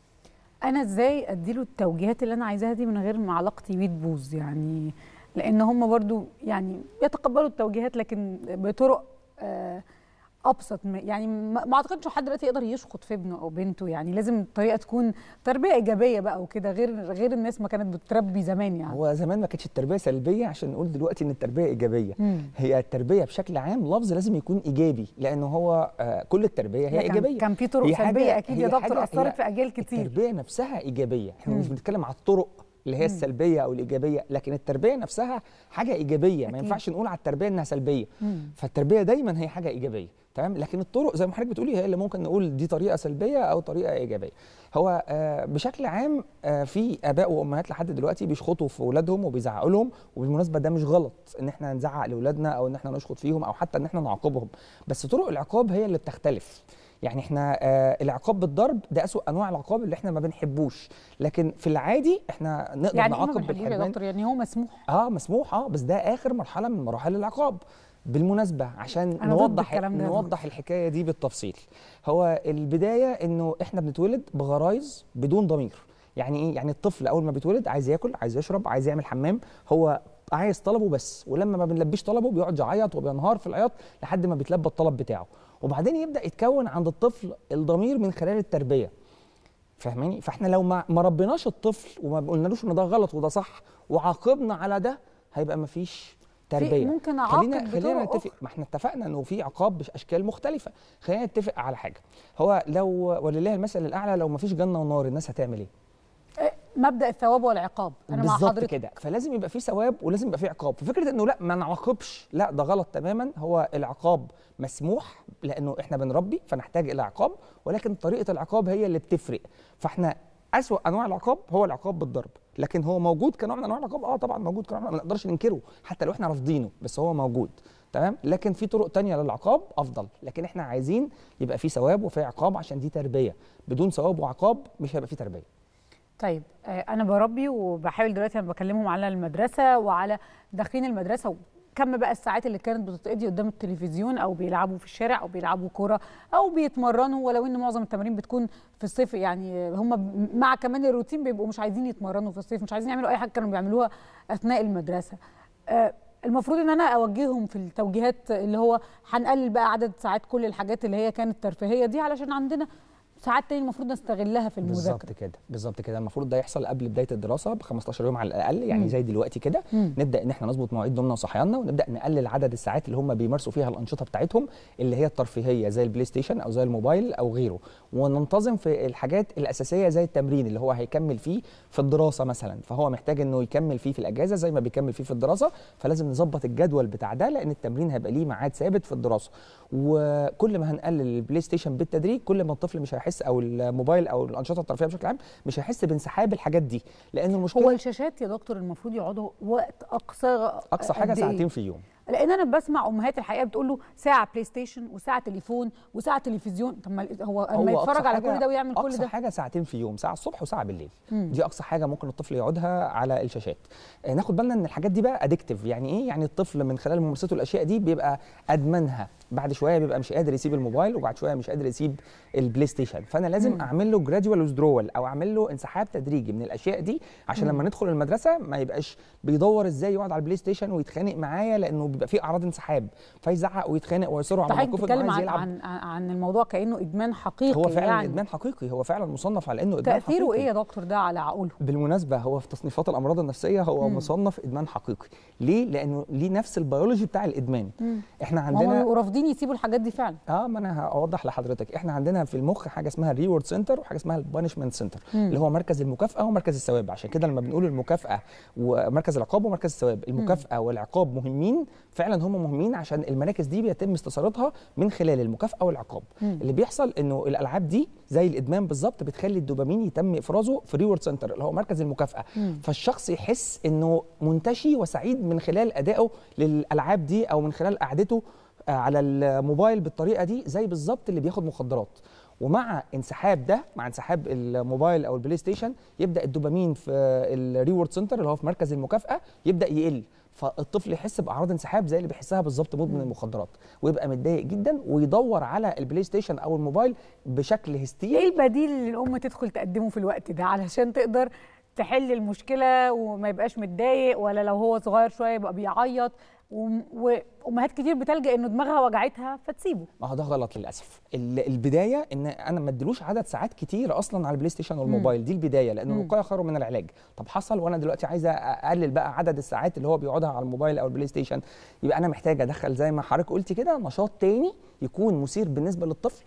انا ازاي اديله التوجيهات اللي انا عايزاها دي من غير ما علاقتي بيه تبوظ يعني لان هم برضو يعني يتقبلوا التوجيهات لكن بطرق آه، ابسط م- يعني ما ما اعتقدش حد دلوقتي يقدر يشخط في ابنه او بنته يعني لازم الطريقه تكون تربيه ايجابيه بقى وكده غير غير الناس ما كانت بتربي زمان يعني هو زمان ما كانتش التربيه سلبيه عشان نقول دلوقتي ان التربيه ايجابيه مم. هي التربيه بشكل عام لفظ لازم يكون ايجابي لانه هو آه، كل التربيه هي لا، كان- ايجابيه كان في طرق هي حاجة- سلبيه اكيد يا هي دكتور حاجة- اثرت هي في اجيال كتير التربيه نفسها ايجابيه احنا مش بنتكلم على الطرق اللي هي السلبيه او الايجابيه لكن التربيه نفسها حاجه ايجابيه ما أكيد. ينفعش نقول على التربيه انها سلبيه مم. فالتربيه دايما هي حاجه ايجابيه تمام لكن الطرق زي ما حضرتك بتقولي هي اللي ممكن نقول دي طريقه سلبيه او طريقه ايجابيه هو آه، بشكل عام آه، في اباء وامهات لحد دلوقتي بيشخطوا في اولادهم وبيزعقوا لهم وبالمناسبه ده مش غلط ان احنا نزعق لاولادنا او ان احنا نشخط فيهم او حتى ان احنا نعاقبهم بس طرق العقاب هي اللي بتختلف يعني احنا آه العقاب بالضرب ده اسوأ انواع العقاب اللي احنا ما بنحبوش لكن في العادي احنا نقدر يعني ايه ما نعاقب بنحبوش يا بالحرمان دكتور يعني هو مسموح اه مسموح اه بس ده اخر مرحله من مراحل العقاب بالمناسبه عشان أنا ضد نوضح الكلام ده يا نوضح الحكايه دي بالتفصيل هو البدايه انه احنا بنتولد بغرايز بدون ضمير يعني ايه يعني الطفل اول ما بيتولد عايز ياكل عايز يشرب عايز يعمل حمام هو عايز طلبه بس ولما ما بنلبيش طلبه بيقعد يعيط وبينهار في العياط لحد ما بيتلبى الطلب بتاعه وبعدين يبدا يتكون عند الطفل الضمير من خلال التربيه فاهماني فاحنا لو ما ما ربيناش الطفل وما قلنالوش ان ده غلط وده صح وعاقبنا على ده هيبقى ما فيش تربيه ممكن أعاقب خلينا خلينا بطرق نتفق ما احنا اتفقنا انه في عقاب باشكال مختلفه خلينا نتفق على حاجه هو لو ولله المثل الاعلى لو ما فيش جنه ونار الناس هتعمل ايه إيه، مبدا الثواب والعقاب انا مع بالظبط حضرتك كده فلازم يبقى في ثواب ولازم يبقى في عقاب ففكره انه لا ما نعاقبش لا ده غلط تماما هو العقاب مسموح لانه احنا بنربي فنحتاج الى عقاب ولكن طريقه العقاب هي اللي بتفرق فاحنا اسوأ انواع العقاب هو العقاب بالضرب لكن هو موجود كنوع من انواع العقاب اه طبعا موجود كنوع من- ما نقدرش ننكره حتى لو احنا رافضينه بس هو موجود تمام لكن في طرق تانية للعقاب افضل لكن احنا عايزين يبقى في ثواب وفي عقاب عشان دي تربيه بدون ثواب وعقاب مش هيبقى في تربيه طيب آه، انا بربي وبحاول دلوقتي انا بكلمهم على المدرسه وعلى داخلين المدرسه وكم بقى الساعات اللي كانت بتتقضي قدام التلفزيون او بيلعبوا في الشارع او بيلعبوا كوره او بيتمرنوا ولو ان معظم التمارين بتكون في الصيف يعني هم ب- مع كمان الروتين بيبقوا مش عايزين يتمرنوا في الصيف مش عايزين يعملوا اي حاجه كانوا بيعملوها اثناء المدرسه آه، المفروض ان انا اوجههم في التوجيهات اللي هو هنقلل بقى عدد ساعات كل الحاجات اللي هي كانت ترفيهيه دي علشان عندنا ساعات تاني المفروض نستغلها في المذاكره بالظبط كده بالظبط كده المفروض ده يحصل قبل بدايه الدراسه ب 15 يوم على الاقل يعني مم. زي دلوقتي كده مم. نبدا ان احنا نظبط مواعيد نومنا وصحياننا ونبدا نقلل عدد الساعات اللي هم بيمارسوا فيها الانشطه بتاعتهم اللي هي الترفيهيه زي البلاي ستيشن او زي الموبايل او غيره وننتظم في الحاجات الاساسيه زي التمرين اللي هو هيكمل فيه في الدراسه مثلا فهو محتاج انه يكمل فيه في الاجازه زي ما بيكمل فيه في الدراسه فلازم نظبط الجدول بتاع ده لان التمرين هيبقى ليه ميعاد ثابت في الدراسه وكل ما هنقلل البلاي ستيشن بالتدريج كل ما الطفل مش هيحس او الموبايل او الانشطه الترفيهيه بشكل عام مش هيحس بانسحاب الحاجات دي لان هو المشكله الشاشات يا دكتور المفروض يقعدوا وقت اقصى اقصى حاجه قد إيه؟ ساعتين في اليوم لان انا بسمع امهات الحقيقه بتقول له ساعه بلاي ستيشن وساعه تليفون وساعه تلفزيون طب ما هو اما هو يتفرج أقصى على حاجة- كل ده ويعمل كل اقصى ده حاجه ساعتين في يوم ساعه الصبح وساعه بالليل مم. دي اقصى حاجه ممكن الطفل يقعدها على الشاشات آه، ناخد بالنا ان الحاجات دي بقى ادكتيف يعني ايه يعني الطفل من خلال ممارسته الاشياء دي بيبقى ادمنها بعد شويه بيبقى مش قادر يسيب الموبايل وبعد شويه مش قادر يسيب البلاي ستيشن فانا لازم مم. اعمل له جراديوال ويزدرول او اعمل له انسحاب تدريجي من الاشياء دي عشان مم. لما ندخل المدرسه ما يبقاش بيدور ازاي يقعد على البلاي ستيشن ويتخانق معايا لانه بيبقى فيه اعراض انسحاب فيزعق ويتخانق ويصر على حضرتك موقفه بتتكلم إنه عايز عن, يلعب عن عن الموضوع كانه ادمان حقيقي هو فعلا يعني ادمان حقيقي هو فعلا مصنف على انه ادمان تاثيره حقيقي ايه يا دكتور ده على عقوله بالمناسبه هو في تصنيفات الامراض النفسيه هو مم. مصنف ادمان حقيقي ليه لانه ليه نفس البيولوجي بتاع الادمان مم. احنا ما هم عندنا بيبقوا رافضين يسيبوا الحاجات دي فعلا اه ما انا هوضح لحضرتك احنا عندنا في المخ حاجه اسمها الريورد سنتر وحاجه اسمها البانشمنت سنتر مم. اللي هو مركز المكافاه ومركز الثواب عشان كده لما بنقول المكافاه ومركز العقاب ومركز الثواب المكافاه والعقاب مهمين فعلا هم مهمين عشان المراكز دي بيتم استثارتها من خلال المكافاه والعقاب مم. اللي بيحصل انه الالعاب دي زي الادمان بالظبط بتخلي الدوبامين يتم افرازه في الريورد سنتر اللي هو مركز المكافاه مم. فالشخص يحس انه منتشي وسعيد من خلال ادائه للالعاب دي او من خلال قعدته آه، على الموبايل بالطريقه دي زي بالظبط اللي بياخد مخدرات ومع انسحاب ده مع انسحاب الموبايل او البلاي ستيشن يبدا الدوبامين في الريورد سنتر اللي هو في مركز المكافاه يبدا يقل فالطفل يحس باعراض انسحاب زي اللي بيحسها بالظبط مدمن المخدرات ويبقى متضايق جدا ويدور على البلاي ستيشن او الموبايل بشكل هستيري ايه البديل اللي الام تدخل تقدمه في الوقت ده علشان تقدر تحل المشكله وما يبقاش متضايق ولا لو هو صغير شويه يبقى بيعيط وم- وامهات كتير بتلجا انه دماغها وجعتها فتسيبه ما هو ده غلط للاسف ال- البدايه ان انا ما اديلوش عدد ساعات كتير اصلا على البلاي ستيشن والموبايل دي البدايه لان مم. الوقايه خير من العلاج طب حصل وانا دلوقتي عايزه اقلل بقى عدد الساعات اللي هو بيقعدها على الموبايل او البلاي ستيشن يبقى انا محتاج ادخل زي ما حضرتك قلت كده نشاط تاني يكون مثير بالنسبه للطفل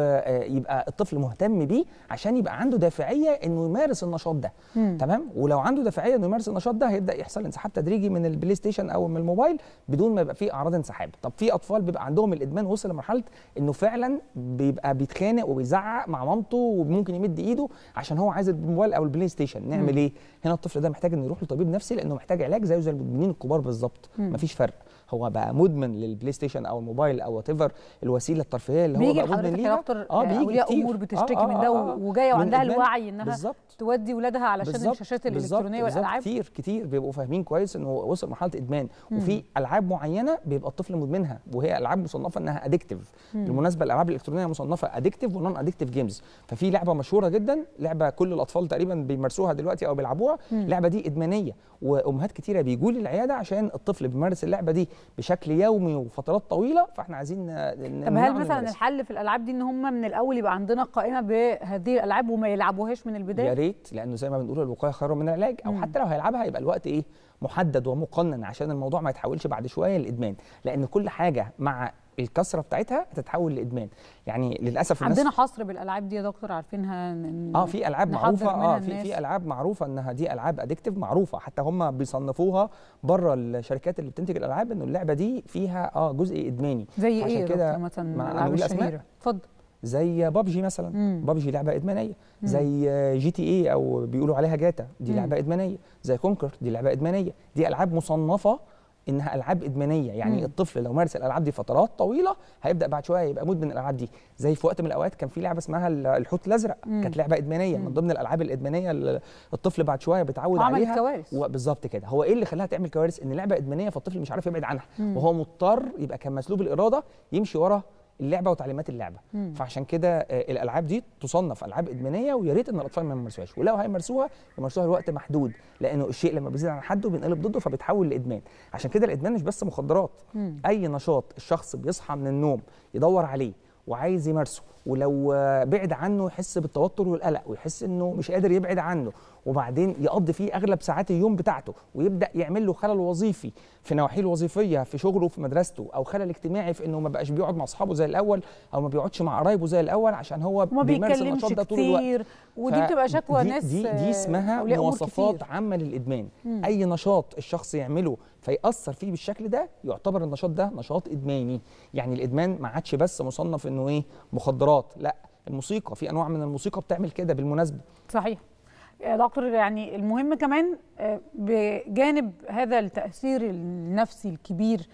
ويبقى الطفل مهتم بيه عشان يبقى عنده دافعيه انه يمارس النشاط ده مم. تمام ولو عنده دافعيه انه يمارس النشاط ده هيبدا يحصل انسحاب تدريجي من البلاي ستيشن او من الموبايل بدون ما يبقى فيه اعراض انسحاب طب في اطفال بيبقى عندهم الادمان وصل لمرحله انه فعلا بيبقى بيتخانق وبيزعق مع مامته وممكن يمد ايده عشان هو عايز الموبايل او البلاي ستيشن نعمل مم. ايه هنا الطفل ده محتاج انه يروح لطبيب نفسي لانه محتاج علاج زيه زي المدمنين الكبار بالظبط مم. مفيش فرق هو بقى مدمن للبلاي ستيشن او الموبايل او وات الوسيله الترفيهيه اللي هو بيجي بقى مدمن لحضرتك يا ليها دكتور اه آه، بيجي اولياء كتير. امور بتشتكي آه، من آه، ده آه، آه. وجايه من وعندها إدمان. الوعي انها بالظبط تودي ولادها علشان بالظبط، الشاشات بالظبط، الالكترونيه بالظبط. والالعاب كتير كتير بيبقوا فاهمين كويس انه وصل لمرحله ادمان مم. وفي العاب معينه بيبقى الطفل مدمنها وهي العاب مصنفه انها ادكتيف مم. بالمناسبه الالعاب الالكترونيه مصنفه ادكتيف ونون ادكتيف جيمز ففي لعبه مشهوره جدا لعبه كل الاطفال تقريبا بيمارسوها دلوقتي او بيلعبوها مم. اللعبه دي ادمانيه وامهات كتيره بيجوا لي العياده عشان الطفل بيمارس اللعبه دي بشكل يومي وفترات طويله فاحنا عايزين ن- طب نمنعه هل من مثلا الممارسة. الحل في الالعاب دي ان هم من الاول يبقى عندنا قائمه بهذه الالعاب وما يلعبوهاش من يا البدايه ريت لانه زي ما بنقول الوقايه خير من العلاج او مم. حتى لو هيلعبها يبقى الوقت ايه محدد ومقنن عشان الموضوع ما يتحولش بعد شويه لادمان لان كل حاجه مع الكثره بتاعتها هتتحول لادمان يعني للاسف الناس عندنا حصر بالالعاب دي يا دكتور عارفينها ن- اه في العاب نحذر معروفه منها اه في الناس. في العاب معروفه انها دي العاب ادكتيف معروفه حتى هم بيصنفوها بره الشركات اللي بتنتج الالعاب انه اللعبه دي فيها اه جزء ادماني زي عشان ايه يا كده دكتور مثلا ما من الالعاب هنقول أسماء؟ الشهيره اتفضل زي بابجي مثلا مم. بابجي لعبه ادمانيه مم. زي جي تي اي او بيقولوا عليها جاتا دي مم. لعبه ادمانيه زي كونكر دي لعبه ادمانيه دي العاب مصنفه انها العاب ادمانيه يعني مم. الطفل لو مارس الالعاب دي فترات طويله هيبدا بعد شويه يبقى مدمن الالعاب دي زي في وقت من الاوقات كان في لعبه اسمها ال- الحوت الازرق مم. كانت لعبه ادمانيه مم. من ضمن الالعاب الادمانيه اللي الطفل بعد شويه بيتعود وعملت عليها كوارث. وبالظبط كده هو ايه اللي خلاها تعمل كوارث ان لعبه ادمانيه فالطفل مش عارف يبعد عنها مم. وهو مضطر يبقى كان مسلوب الاراده يمشي ورا اللعبه وتعليمات اللعبه مم. فعشان كده آه، الالعاب دي تصنف العاب ادمانيه ويا ريت ان الاطفال ما يمارسوهاش ولو هيمارسوها يمارسوها لوقت محدود لانه الشيء لما بيزيد عن حده بينقلب ضده فبيتحول لادمان عشان كده الادمان مش بس مخدرات مم. اي نشاط الشخص بيصحى من النوم يدور عليه وعايز يمارسه ولو آه، بعد عنه يحس بالتوتر والقلق ويحس انه مش قادر يبعد عنه وبعدين يقضي فيه اغلب ساعات اليوم بتاعته ويبدا يعمل له خلل وظيفي في نواحيه الوظيفيه في شغله في مدرسته او خلل اجتماعي في انه ما بقاش بيقعد مع اصحابه زي الاول او ما بيقعدش مع قرايبه زي الاول عشان هو وما بيمارس بيتكلمش النشاط ده طول الوقت كتير ودي ف- بتبقى شكوى دي ناس دي, آه، دي اسمها أولياء أمور مواصفات كتير. عامه للادمان مم. اي نشاط الشخص يعمله فيأثر فيه بالشكل ده يعتبر النشاط ده نشاط ادماني يعني الادمان ما عادش بس مصنف انه ايه مخدرات لا الموسيقى في انواع من الموسيقى بتعمل كده بالمناسبه صحيح يا دكتور يعني المهم كمان آه، بجانب هذا التأثير النفسي الكبير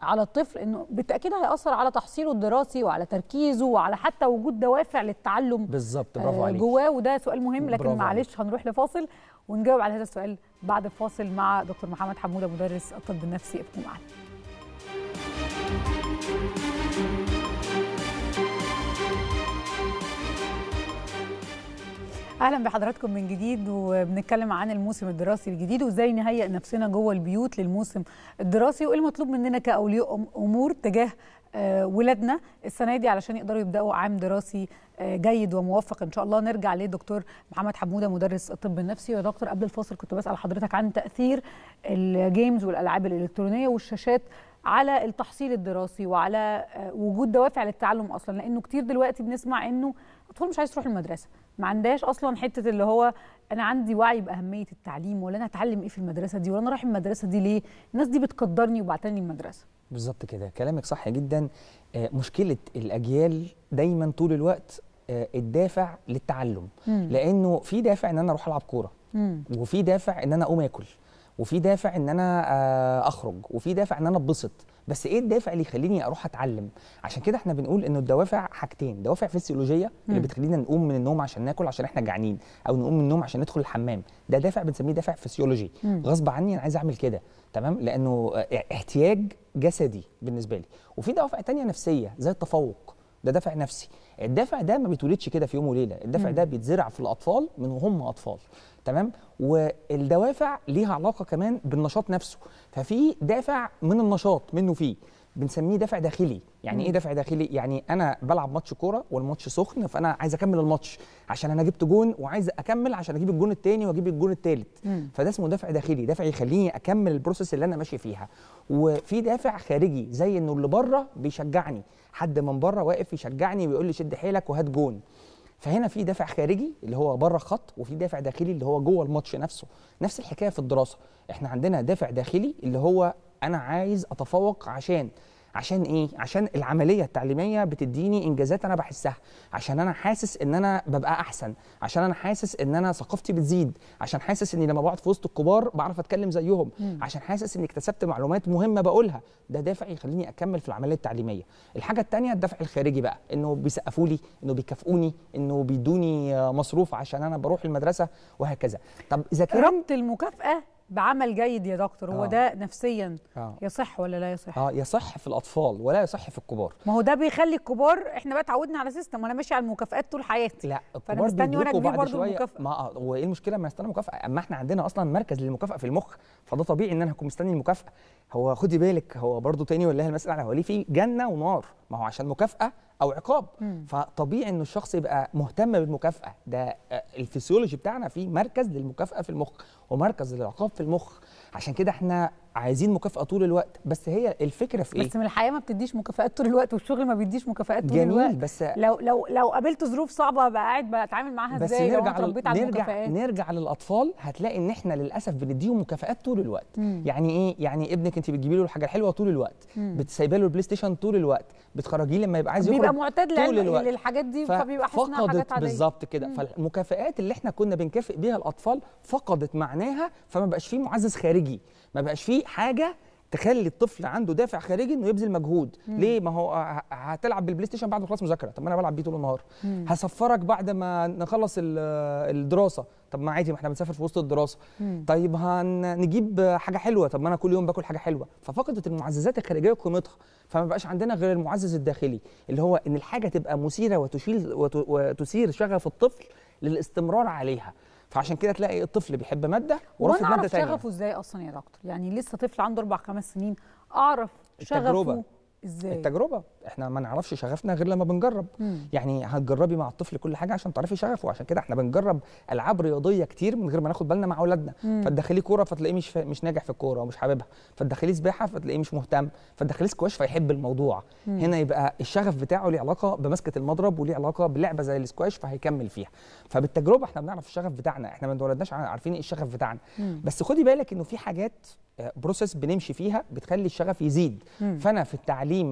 على الطفل انه بالتاكيد هياثر على تحصيله الدراسي وعلى تركيزه وعلى حتى وجود دوافع للتعلم بالظبط برافو آه، عليك جواه وده سؤال مهم لكن برافو معلش هنروح لفاصل ونجاوب على هذا السؤال بعد الفاصل مع دكتور محمد حموده مدرس الطب النفسي ابقوا معنا اهلا بحضراتكم من جديد وبنتكلم عن الموسم الدراسي الجديد وازاي نهيئ نفسنا جوه البيوت للموسم الدراسي وايه المطلوب مننا كاولياء أم- امور تجاه آه، ولادنا السنه دي علشان يقدروا يبداوا عام دراسي آه، جيد وموفق ان شاء الله نرجع لدكتور محمد حموده مدرس الطب النفسي يا دكتور قبل الفاصل كنت بسال حضرتك عن تاثير الجيمز والالعاب الالكترونيه والشاشات على التحصيل الدراسي وعلى آه، وجود دوافع للتعلم اصلا لانه كتير دلوقتي بنسمع انه الاطفال مش عايز تروح المدرسه ما عندهاش اصلا حته اللي هو انا عندي وعي باهميه التعليم ولا انا هتعلم ايه في المدرسه دي ولا انا رايح المدرسه دي ليه الناس دي بتقدرني وبعتني المدرسه بالظبط كده كلامك صح جدا آه، مشكله الاجيال دايما طول الوقت آه، الدافع للتعلم مم. لانه في دافع ان انا اروح العب كوره مم. وفي دافع ان انا اقوم اكل وفي دافع ان انا آه، اخرج وفي دافع ان انا اتبسط بس ايه الدافع اللي يخليني اروح اتعلم عشان كده احنا بنقول انه الدوافع حاجتين دوافع فسيولوجيه اللي مم. بتخلينا نقوم من النوم عشان ناكل عشان احنا جعانين او نقوم من النوم عشان ندخل الحمام ده دافع بنسميه دافع فسيولوجي مم. غصب عني انا عايز اعمل كده تمام لانه آه، احتياج جسدي بالنسبه لي وفي دوافع تانية نفسيه زي التفوق ده دافع نفسي الدافع ده ما بيتولدش كده في يوم وليله الدافع مم. ده بيتزرع في الاطفال من وهم اطفال تمام والدوافع ليها علاقه كمان بالنشاط نفسه ففي دافع من النشاط منه فيه بنسميه دافع داخلي يعني مم. ايه دافع داخلي يعني انا بلعب ماتش كوره والماتش سخن فانا عايز اكمل الماتش عشان انا جبت جون وعايز اكمل عشان اجيب الجون الثاني واجيب الجون الثالث مم. فده اسمه دافع داخلي دافع يخليني اكمل البروسيس اللي انا ماشي فيها وفي دافع خارجي زي انه اللي بره بيشجعني حد من بره واقف يشجعني ويقول لي شد حيلك وهات جون فهنا في دافع خارجي اللي هو بره الخط وفي دافع داخلي اللي هو جوه الماتش نفسه نفس الحكايه في الدراسه احنا عندنا دافع داخلي اللي هو انا عايز اتفوق عشان عشان ايه عشان العمليه التعليميه بتديني انجازات انا بحسها عشان انا حاسس ان انا ببقى احسن عشان انا حاسس ان انا ثقافتي بتزيد عشان حاسس اني لما بقعد في وسط الكبار بعرف اتكلم زيهم مم. عشان حاسس اني اكتسبت معلومات مهمه بقولها ده دافع يخليني اكمل في العمليه التعليميه الحاجه الثانيه الدافع الخارجي بقى انه بيسقفوا لي انه بيكافئوني انه بيدوني آه، مصروف عشان انا بروح المدرسه وهكذا طب اذا كان ربط المكافاه بعمل جيد يا دكتور هو آه. ده نفسيا اه يصح ولا لا يصح اه يصح في الاطفال ولا يصح في الكبار ما هو ده بيخلي الكبار احنا بقى اتعودنا على سيستم وانا ماشي على المكافآت طول حياتي لا فأنا الكبار مستني وأنا بيدركوا كبير بعد برضو شوية المكافأة. ما آه، هو ايه المشكله ما نستنى مكافاه اما احنا عندنا اصلا مركز للمكافاه في المخ فده طبيعي ان انا هكون مستني المكافاه هو خدي بالك هو برضو تاني والله المساله هو ليه في جنه ونار ما هو عشان مكافاه او عقاب مم. فطبيعي ان الشخص يبقى مهتم بالمكافاه ده آه، الفسيولوجي بتاعنا فيه مركز للمكافاه في المخ ومركز للعقاب في المخ عشان كده احنا عايزين مكافاه طول الوقت بس هي الفكره في ايه بس من الحياه ما بتديش مكافآت طول الوقت والشغل ما بيديش مكافآت طول جميل الوقت بس لو لو لو قابلت ظروف صعبه بقى قاعد بتعامل معاها بس ازاي لو نرجع انا لل- اتربيت على نرجع المكافآت نرجع للاطفال هتلاقي ان احنا للاسف بنديهم مكافآت طول الوقت مم. يعني ايه يعني ابنك انت بتجيبي له الحاجه الحلوه طول الوقت مم. بتسيبي له البلاي ستيشن طول الوقت بتخرجيه لما يبقى عايز بيبقى يخرج معتاد طول للعلم- الوقت. للحاجات دي فبيبقى حاسس انها حاجات ففقدت عاديه بالظبط كده مم. فالمكافآت اللي احنا كنا بنكافئ بيها الاطفال فقدت معناها فما بقاش فيه معزز خارجي ما بقاش فيه حاجه تخلي الطفل عنده دافع خارجي انه يبذل مجهود مم. ليه ما هو ه- هتلعب بالبلاي ستيشن بعد ما تخلص مذاكره طب ما انا بلعب بيه طول النهار مم. هسفرك بعد ما نخلص ال- الدراسه طب ما عادي ما احنا بنسافر في وسط الدراسه مم. طيب هنجيب حاجه حلوه طب ما انا كل يوم باكل حاجه حلوه ففقدت المعززات الخارجيه قيمتها فما بقاش عندنا غير المعزز الداخلي اللي هو ان الحاجه تبقى مثيره وتشيل وت- وتثير شغف الطفل للاستمرار عليها فعشان كده تلاقي الطفل بيحب ماده ورافض وانا ماده اعرف ثانيه شغفه ازاي اصلا يا دكتور يعني لسه طفل عنده اربع خمس سنين اعرف التجربة. شغفه ازاي التجربه احنا ما نعرفش شغفنا غير لما بنجرب مم. يعني هتجربي مع الطفل كل حاجه عشان تعرفي شغفه عشان كده احنا بنجرب العاب رياضيه كتير من غير ما ناخد بالنا مع اولادنا مم. فتدخليه كوره فتلاقيه مش فا... مش ناجح في الكوره ومش حاببها فتدخليه سباحه فتلاقيه مش مهتم فتدخليه سكواش فيحب الموضوع مم. هنا يبقى الشغف بتاعه ليه علاقه بمسكه المضرب وليه علاقه بلعبه زي السكواش فهيكمل فيها فبالتجربه احنا بنعرف الشغف بتاعنا احنا ما اتولدناش عارفين ايه الشغف بتاعنا مم. بس خدي بالك انه في حاجات بروسيس بنمشي فيها بتخلي الشغف يزيد مم. فانا في التعليم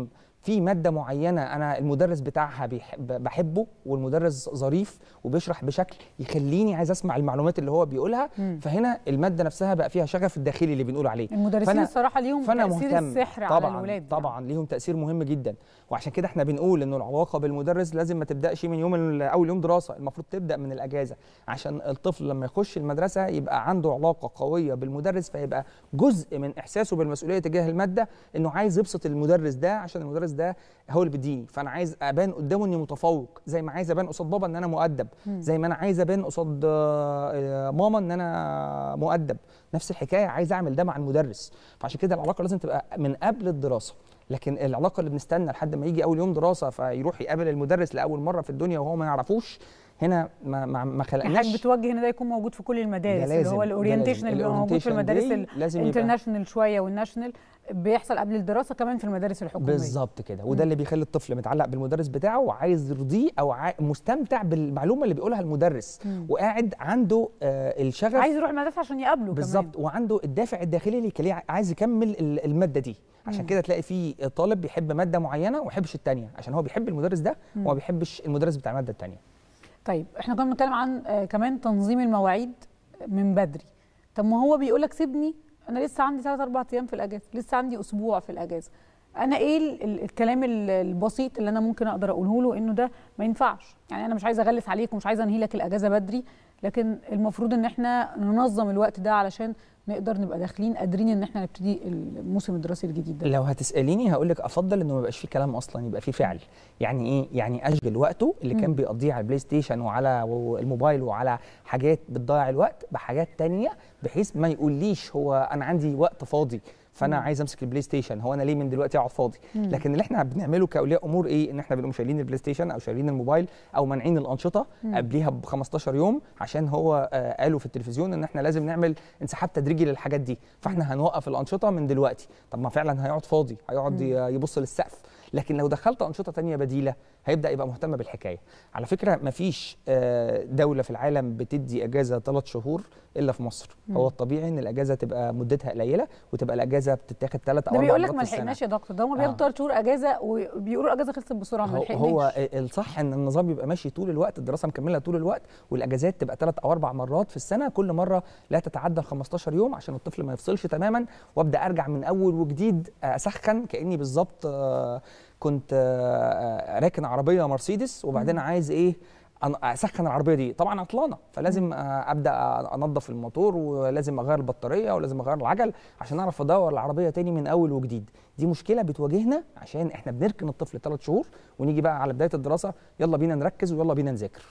في ماده معينه انا المدرس بتاعها بيحب بحبه والمدرس ظريف وبيشرح بشكل يخليني عايز اسمع المعلومات اللي هو بيقولها مم. فهنا الماده نفسها بقى فيها شغف الداخلي اللي بنقول عليه المدرسين فأنا- الصراحه ليهم فانا تاثير مهتم السحر طبعا على الولاد طبعا ليهم تاثير مهم جدا وعشان كده احنا بنقول انه العلاقه بالمدرس لازم ما تبداش من يوم ال- اول يوم دراسه المفروض تبدا من الاجازه عشان الطفل لما يخش المدرسه يبقى عنده علاقه قويه بالمدرس فيبقى جزء من احساسه بالمسؤوليه تجاه الماده انه عايز يبسط المدرس ده عشان المدرس ده هو اللي بيديني فانا عايز ابان قدامه اني متفوق زي ما عايز ابان قصاد بابا ان انا مؤدب زي ما انا عايز ابان قصاد آه، آه، ماما ان انا مؤدب نفس الحكايه عايز اعمل ده مع المدرس فعشان كده العلاقه لازم تبقى من قبل الدراسه لكن العلاقه اللي بنستنى لحد ما يجي اول يوم دراسه فيروح يقابل المدرس لاول مره في الدنيا وهو ما يعرفوش هنا ما ما, ما حضرتك خلقناش بتوجه ان ده يكون موجود في كل المدارس ده اللي لازم، هو ده الاورينتيشن لازم. اللي بيبقى موجود في الأورينتيشن المدارس دي لازم يبقى- الانترناشونال شويه والناشونال بيحصل قبل الدراسه كمان في المدارس الحكوميه بالظبط كده وده اللي بيخلي الطفل متعلق بالمدرس بتاعه وعايز يرضيه او عاي... مستمتع بالمعلومه اللي بيقولها المدرس مم. وقاعد عنده آه الشغف عايز يروح المدرسه عشان يقابله بالظبط وعنده الدافع الداخلي اللي يخليه عايز يكمل ال- الماده دي عشان مم. كده تلاقي في طالب بيحب ماده معينه وما يحبش الثانيه عشان هو بيحب المدرس ده مم. وما بيحبش المدرس بتاع الماده الثانيه طيب احنا كنا بنتكلم عن آه كمان تنظيم المواعيد من بدري طب ما هو بيقول لك سيبني انا لسه عندي 3 4 ايام في الاجازه لسه عندي اسبوع في الاجازه انا ايه ال- ال- الكلام ال- البسيط اللي انا ممكن اقدر اقوله له انه ده ما ينفعش يعني انا مش عايزه اغلس عليك ومش عايزه انهي لك الاجازه بدري لكن المفروض ان احنا ننظم الوقت ده علشان نقدر نبقى داخلين قادرين ان احنا نبتدي الموسم الدراسي الجديد ده لو هتساليني هقول لك افضل انه ما يبقاش فيه كلام اصلا يبقى فيه فعل يعني ايه يعني اشغل وقته اللي كان مم. بيقضيه على البلاي ستيشن وعلى الموبايل وعلى حاجات بتضيع الوقت بحاجات تانية بحيث ما يقوليش هو انا عندي وقت فاضي فانا مم. عايز امسك البلاي ستيشن هو انا ليه من دلوقتي اقعد فاضي مم. لكن اللي احنا بنعمله كاولياء امور ايه ان احنا بنقوم شايلين البلاي ستيشن او شايلين الموبايل او مانعين الانشطه مم. قبليها ب 15 يوم عشان هو آه قالوا في التلفزيون ان احنا لازم نعمل انسحاب تدريجي للحاجات دي فاحنا هنوقف الانشطه من دلوقتي طب ما فعلا هيقعد فاضي هيقعد مم. ي- يبص للسقف لكن لو دخلت انشطه تانية بديله هيبدا يبقى مهتم بالحكايه على فكره مفيش آه، دوله في العالم بتدي اجازه ثلاث شهور الا في مصر مم. هو الطبيعي ان الاجازه تبقى مدتها قليله وتبقى الاجازه بتتاخد ثلاث او ده اربع بيقول لك مرات ما في السنة. لحقناش يا دكتور ده هم آه. بياخدوا ثلاث شهور اجازه وبيقولوا الاجازه خلصت بسرعه ما هو, لحقناش هو الصح ان النظام يبقى ماشي طول الوقت الدراسه مكمله طول الوقت والاجازات تبقى ثلاث او اربع مرات في السنه كل مره لا تتعدى ال 15 يوم عشان الطفل ما يفصلش تماما وابدا ارجع من اول وجديد اسخن كاني بالظبط آه، كنت آه، راكن عربيه مرسيدس وبعدين عايز ايه أن- اسخن العربيه دي طبعا عطلانه فلازم آه، ابدا انظف الموتور ولازم اغير البطاريه ولازم اغير العجل عشان اعرف ادور العربيه تاني من اول وجديد دي مشكله بتواجهنا عشان احنا بنركن الطفل ثلاث شهور ونيجي بقى على بدايه الدراسه يلا بينا نركز ويلا بينا نذاكر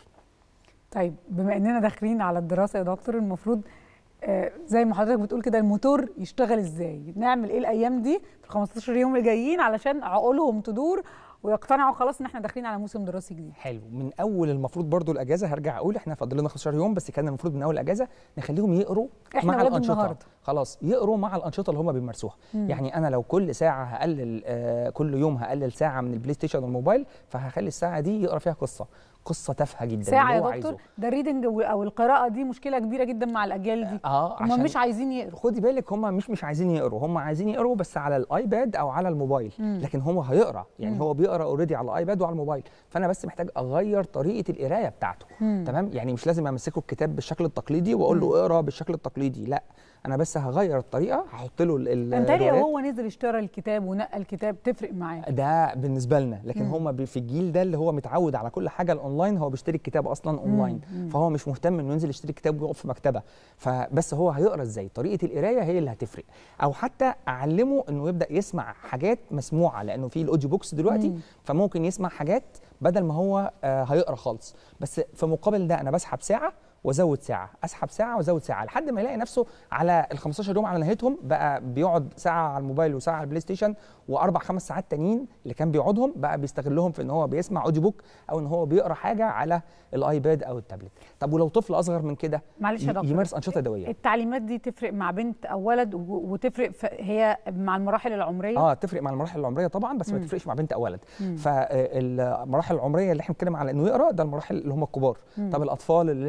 طيب بما اننا داخلين على الدراسه يا دكتور المفروض آه، زي ما حضرتك بتقول كده الموتور يشتغل ازاي نعمل ايه الايام دي في ال 15 يوم الجايين علشان عقولهم تدور ويقتنعوا خلاص ان احنا داخلين على موسم دراسي جديد حلو من اول المفروض برضو الاجازه هرجع اقول احنا فاضل لنا 15 يوم بس كان المفروض من اول الاجازه نخليهم يقروا إحنا مع ولاد الانشطه النهاردة. خلاص يقروا مع الانشطه اللي هم بيمارسوها مم. يعني انا لو كل ساعه هقلل آه كل يوم هقلل ساعه من البلاي ستيشن والموبايل فهخلي الساعه دي يقرا فيها قصه قصه تافهه جدا ساعه اللي يا هو دكتور عايزه. ده الريدنج او القراءه دي مشكله كبيره جدا مع الاجيال دي اه هم عشان مش عايزين يقروا خدي بالك هم مش مش عايزين يقروا هم عايزين يقروا بس على الايباد او على الموبايل مم. لكن هو هيقرا يعني مم. هو بيقرا اوريدي على الايباد وعلى الموبايل فانا بس محتاج اغير طريقه القرايه بتاعته مم. تمام يعني مش لازم امسكه الكتاب بالشكل التقليدي واقول مم. له اقرا بالشكل التقليدي لا انا بس هغير الطريقه هحط له ال- ال- انت لو الروايات. هو نزل اشترى الكتاب ونقى الكتاب تفرق معاه ده بالنسبه لنا لكن مم. هم في الجيل ده اللي هو متعود على كل حاجه الاونلاين هو بيشتري الكتاب اصلا اونلاين مم. فهو مش مهتم انه ينزل يشتري كتاب ويقف في مكتبه فبس هو هيقرا ازاي طريقه القرايه هي اللي هتفرق او حتى اعلمه انه يبدا يسمع حاجات مسموعه لانه في الاوديو بوكس دلوقتي مم. فممكن يسمع حاجات بدل ما هو آه، هيقرا خالص بس في مقابل ده انا بسحب ساعه وازود ساعه اسحب ساعه وازود ساعه لحد ما يلاقي نفسه على ال 15 يوم على نهايتهم بقى بيقعد ساعه على الموبايل وساعه على البلاي ستيشن واربع خمس ساعات تانيين اللي كان بيقعدهم بقى بيستغلهم في ان هو بيسمع اوديو بوك او ان هو بيقرا حاجه على الايباد او التابلت طب ولو طفل اصغر من كده معلش يا ي- دكتور يمارس انشطه يدويه التعليمات دي تفرق مع بنت او ولد و- وتفرق في هي مع المراحل العمريه اه تفرق مع المراحل العمريه طبعا بس ما مم. تفرقش مع بنت او ولد مم. فالمراحل العمريه اللي احنا بنتكلم على انه يقرا ده المراحل اللي هم الكبار مم. طب الاطفال اللي لسه في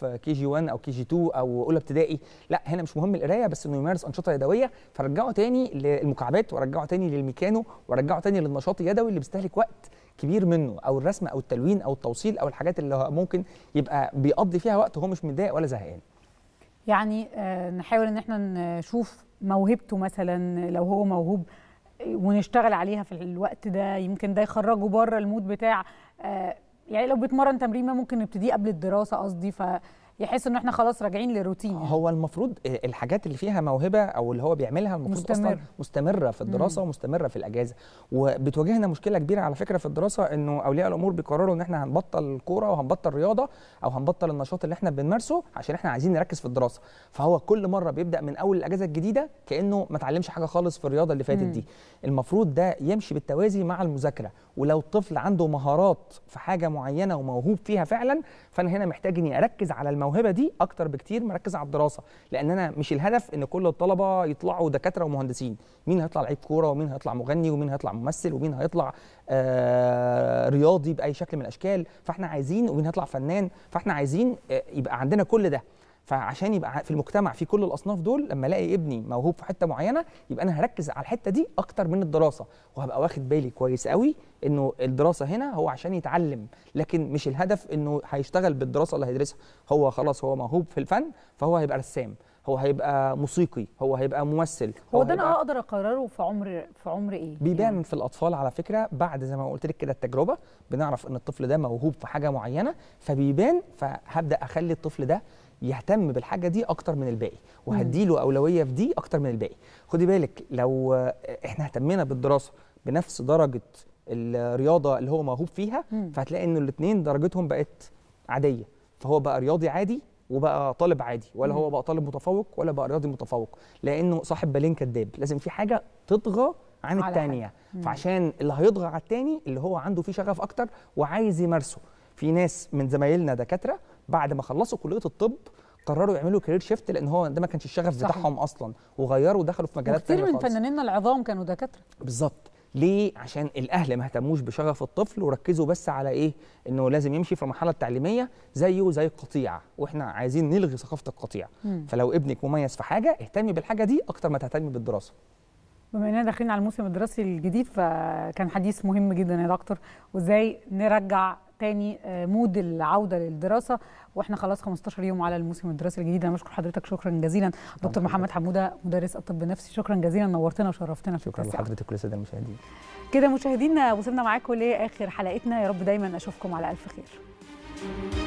في كي جي 1 او كي جي 2 او اولى ابتدائي لا هنا مش مهم القرايه بس انه يمارس انشطه يدويه فرجعه تاني للمكعبات ورجعه تاني للميكانو ورجعه تاني للنشاط اليدوي اللي بيستهلك وقت كبير منه او الرسم او التلوين او التوصيل او الحاجات اللي ممكن يبقى بيقضي فيها وقت وهو مش متضايق ولا زهقان يعني آه نحاول ان احنا نشوف موهبته مثلا لو هو موهوب ونشتغل عليها في الوقت ده يمكن ده يخرجه بره المود بتاع آه يعني لو بيتمرن تمرين ممكن نبتديه قبل الدراسه قصدي فيحس ان احنا خلاص راجعين للروتين يعني. هو المفروض الحاجات اللي فيها موهبه او اللي هو بيعملها المفروض مستمر. اصلا مستمره في الدراسه مم. ومستمره في الاجازه وبتواجهنا مشكله كبيره على فكره في الدراسه انه اولياء الامور بيقرروا ان احنا هنبطل كوره وهنبطل رياضه او هنبطل النشاط اللي احنا بنمارسه عشان احنا عايزين نركز في الدراسه فهو كل مره بيبدا من اول الاجازه الجديده كانه ما اتعلمش حاجه خالص في الرياضه اللي فاتت مم. دي المفروض ده يمشي بالتوازي مع المذاكره ولو الطفل عنده مهارات في حاجه معينه وموهوب فيها فعلا فانا هنا محتاج اني اركز على الموهبه دي اكتر بكتير مركز على الدراسه لان انا مش الهدف ان كل الطلبه يطلعوا دكاتره ومهندسين مين هيطلع لعيب كوره ومين هيطلع مغني ومين هيطلع ممثل ومين هيطلع آه رياضي باي شكل من الاشكال فاحنا عايزين ومين هيطلع فنان فاحنا عايزين آه يبقى عندنا كل ده فعشان يبقى في المجتمع في كل الاصناف دول لما الاقي ابني موهوب في حته معينه يبقى انا هركز على الحته دي اكتر من الدراسه وهبقى واخد بالي كويس قوي انه الدراسه هنا هو عشان يتعلم لكن مش الهدف انه هيشتغل بالدراسه اللي هيدرسها هو خلاص هو موهوب في الفن فهو هيبقى رسام هو هيبقى موسيقي هو هيبقى ممثل هو ده انا اقدر اقرره في عمر في عمر ايه بيبان يعني. في الاطفال على فكره بعد زي ما قلت لك كده التجربه بنعرف ان الطفل ده موهوب في حاجه معينه فبيبان فهبدا اخلي الطفل ده يهتم بالحاجه دي اكتر من الباقي وهديله اولويه في دي اكتر من الباقي خدي بالك لو احنا اهتمينا بالدراسه بنفس درجه الرياضه اللي هو موهوب فيها مم. فهتلاقي انه الاثنين درجتهم بقت عاديه فهو بقى رياضي عادي وبقى طالب عادي ولا مم. هو بقى طالب متفوق ولا بقى رياضي متفوق لانه صاحب بالين كذاب لازم في حاجه تطغى عن على الثانيه مم. فعشان اللي هيطغى على الثاني اللي هو عنده فيه شغف اكتر وعايز يمارسه في ناس من زمايلنا دكاتره بعد ما خلصوا كليه الطب قرروا يعملوا كارير شيفت لان هو ده ما كانش الشغف صحيح. بتاعهم اصلا وغيروا ودخلوا في مجالات كتير تانية من خالص. فنانينا العظام كانوا دكاتره بالظبط ليه عشان الاهل ما اهتموش بشغف الطفل وركزوا بس على ايه انه لازم يمشي في المرحله التعليميه زيه زي القطيع واحنا عايزين نلغي ثقافه القطيع مم. فلو ابنك مميز في حاجه اهتمي بالحاجه دي اكتر ما تهتمي بالدراسه بما اننا داخلين على الموسم الدراسي الجديد فكان حديث مهم جدا يا دكتور وازاي نرجع تاني آه، مود العوده للدراسه واحنا خلاص 15 يوم على الموسم الدراسي الجديد انا بشكر حضرتك شكرا جزيلا دكتور محمد حموده مدرس الطب النفسي شكرا جزيلا نورتنا وشرفتنا في شكرا التاسعة. لحضرتك وللساده المشاهدين كده مشاهدينا وصلنا معاكم لاخر حلقتنا يا رب دايما اشوفكم على الف خير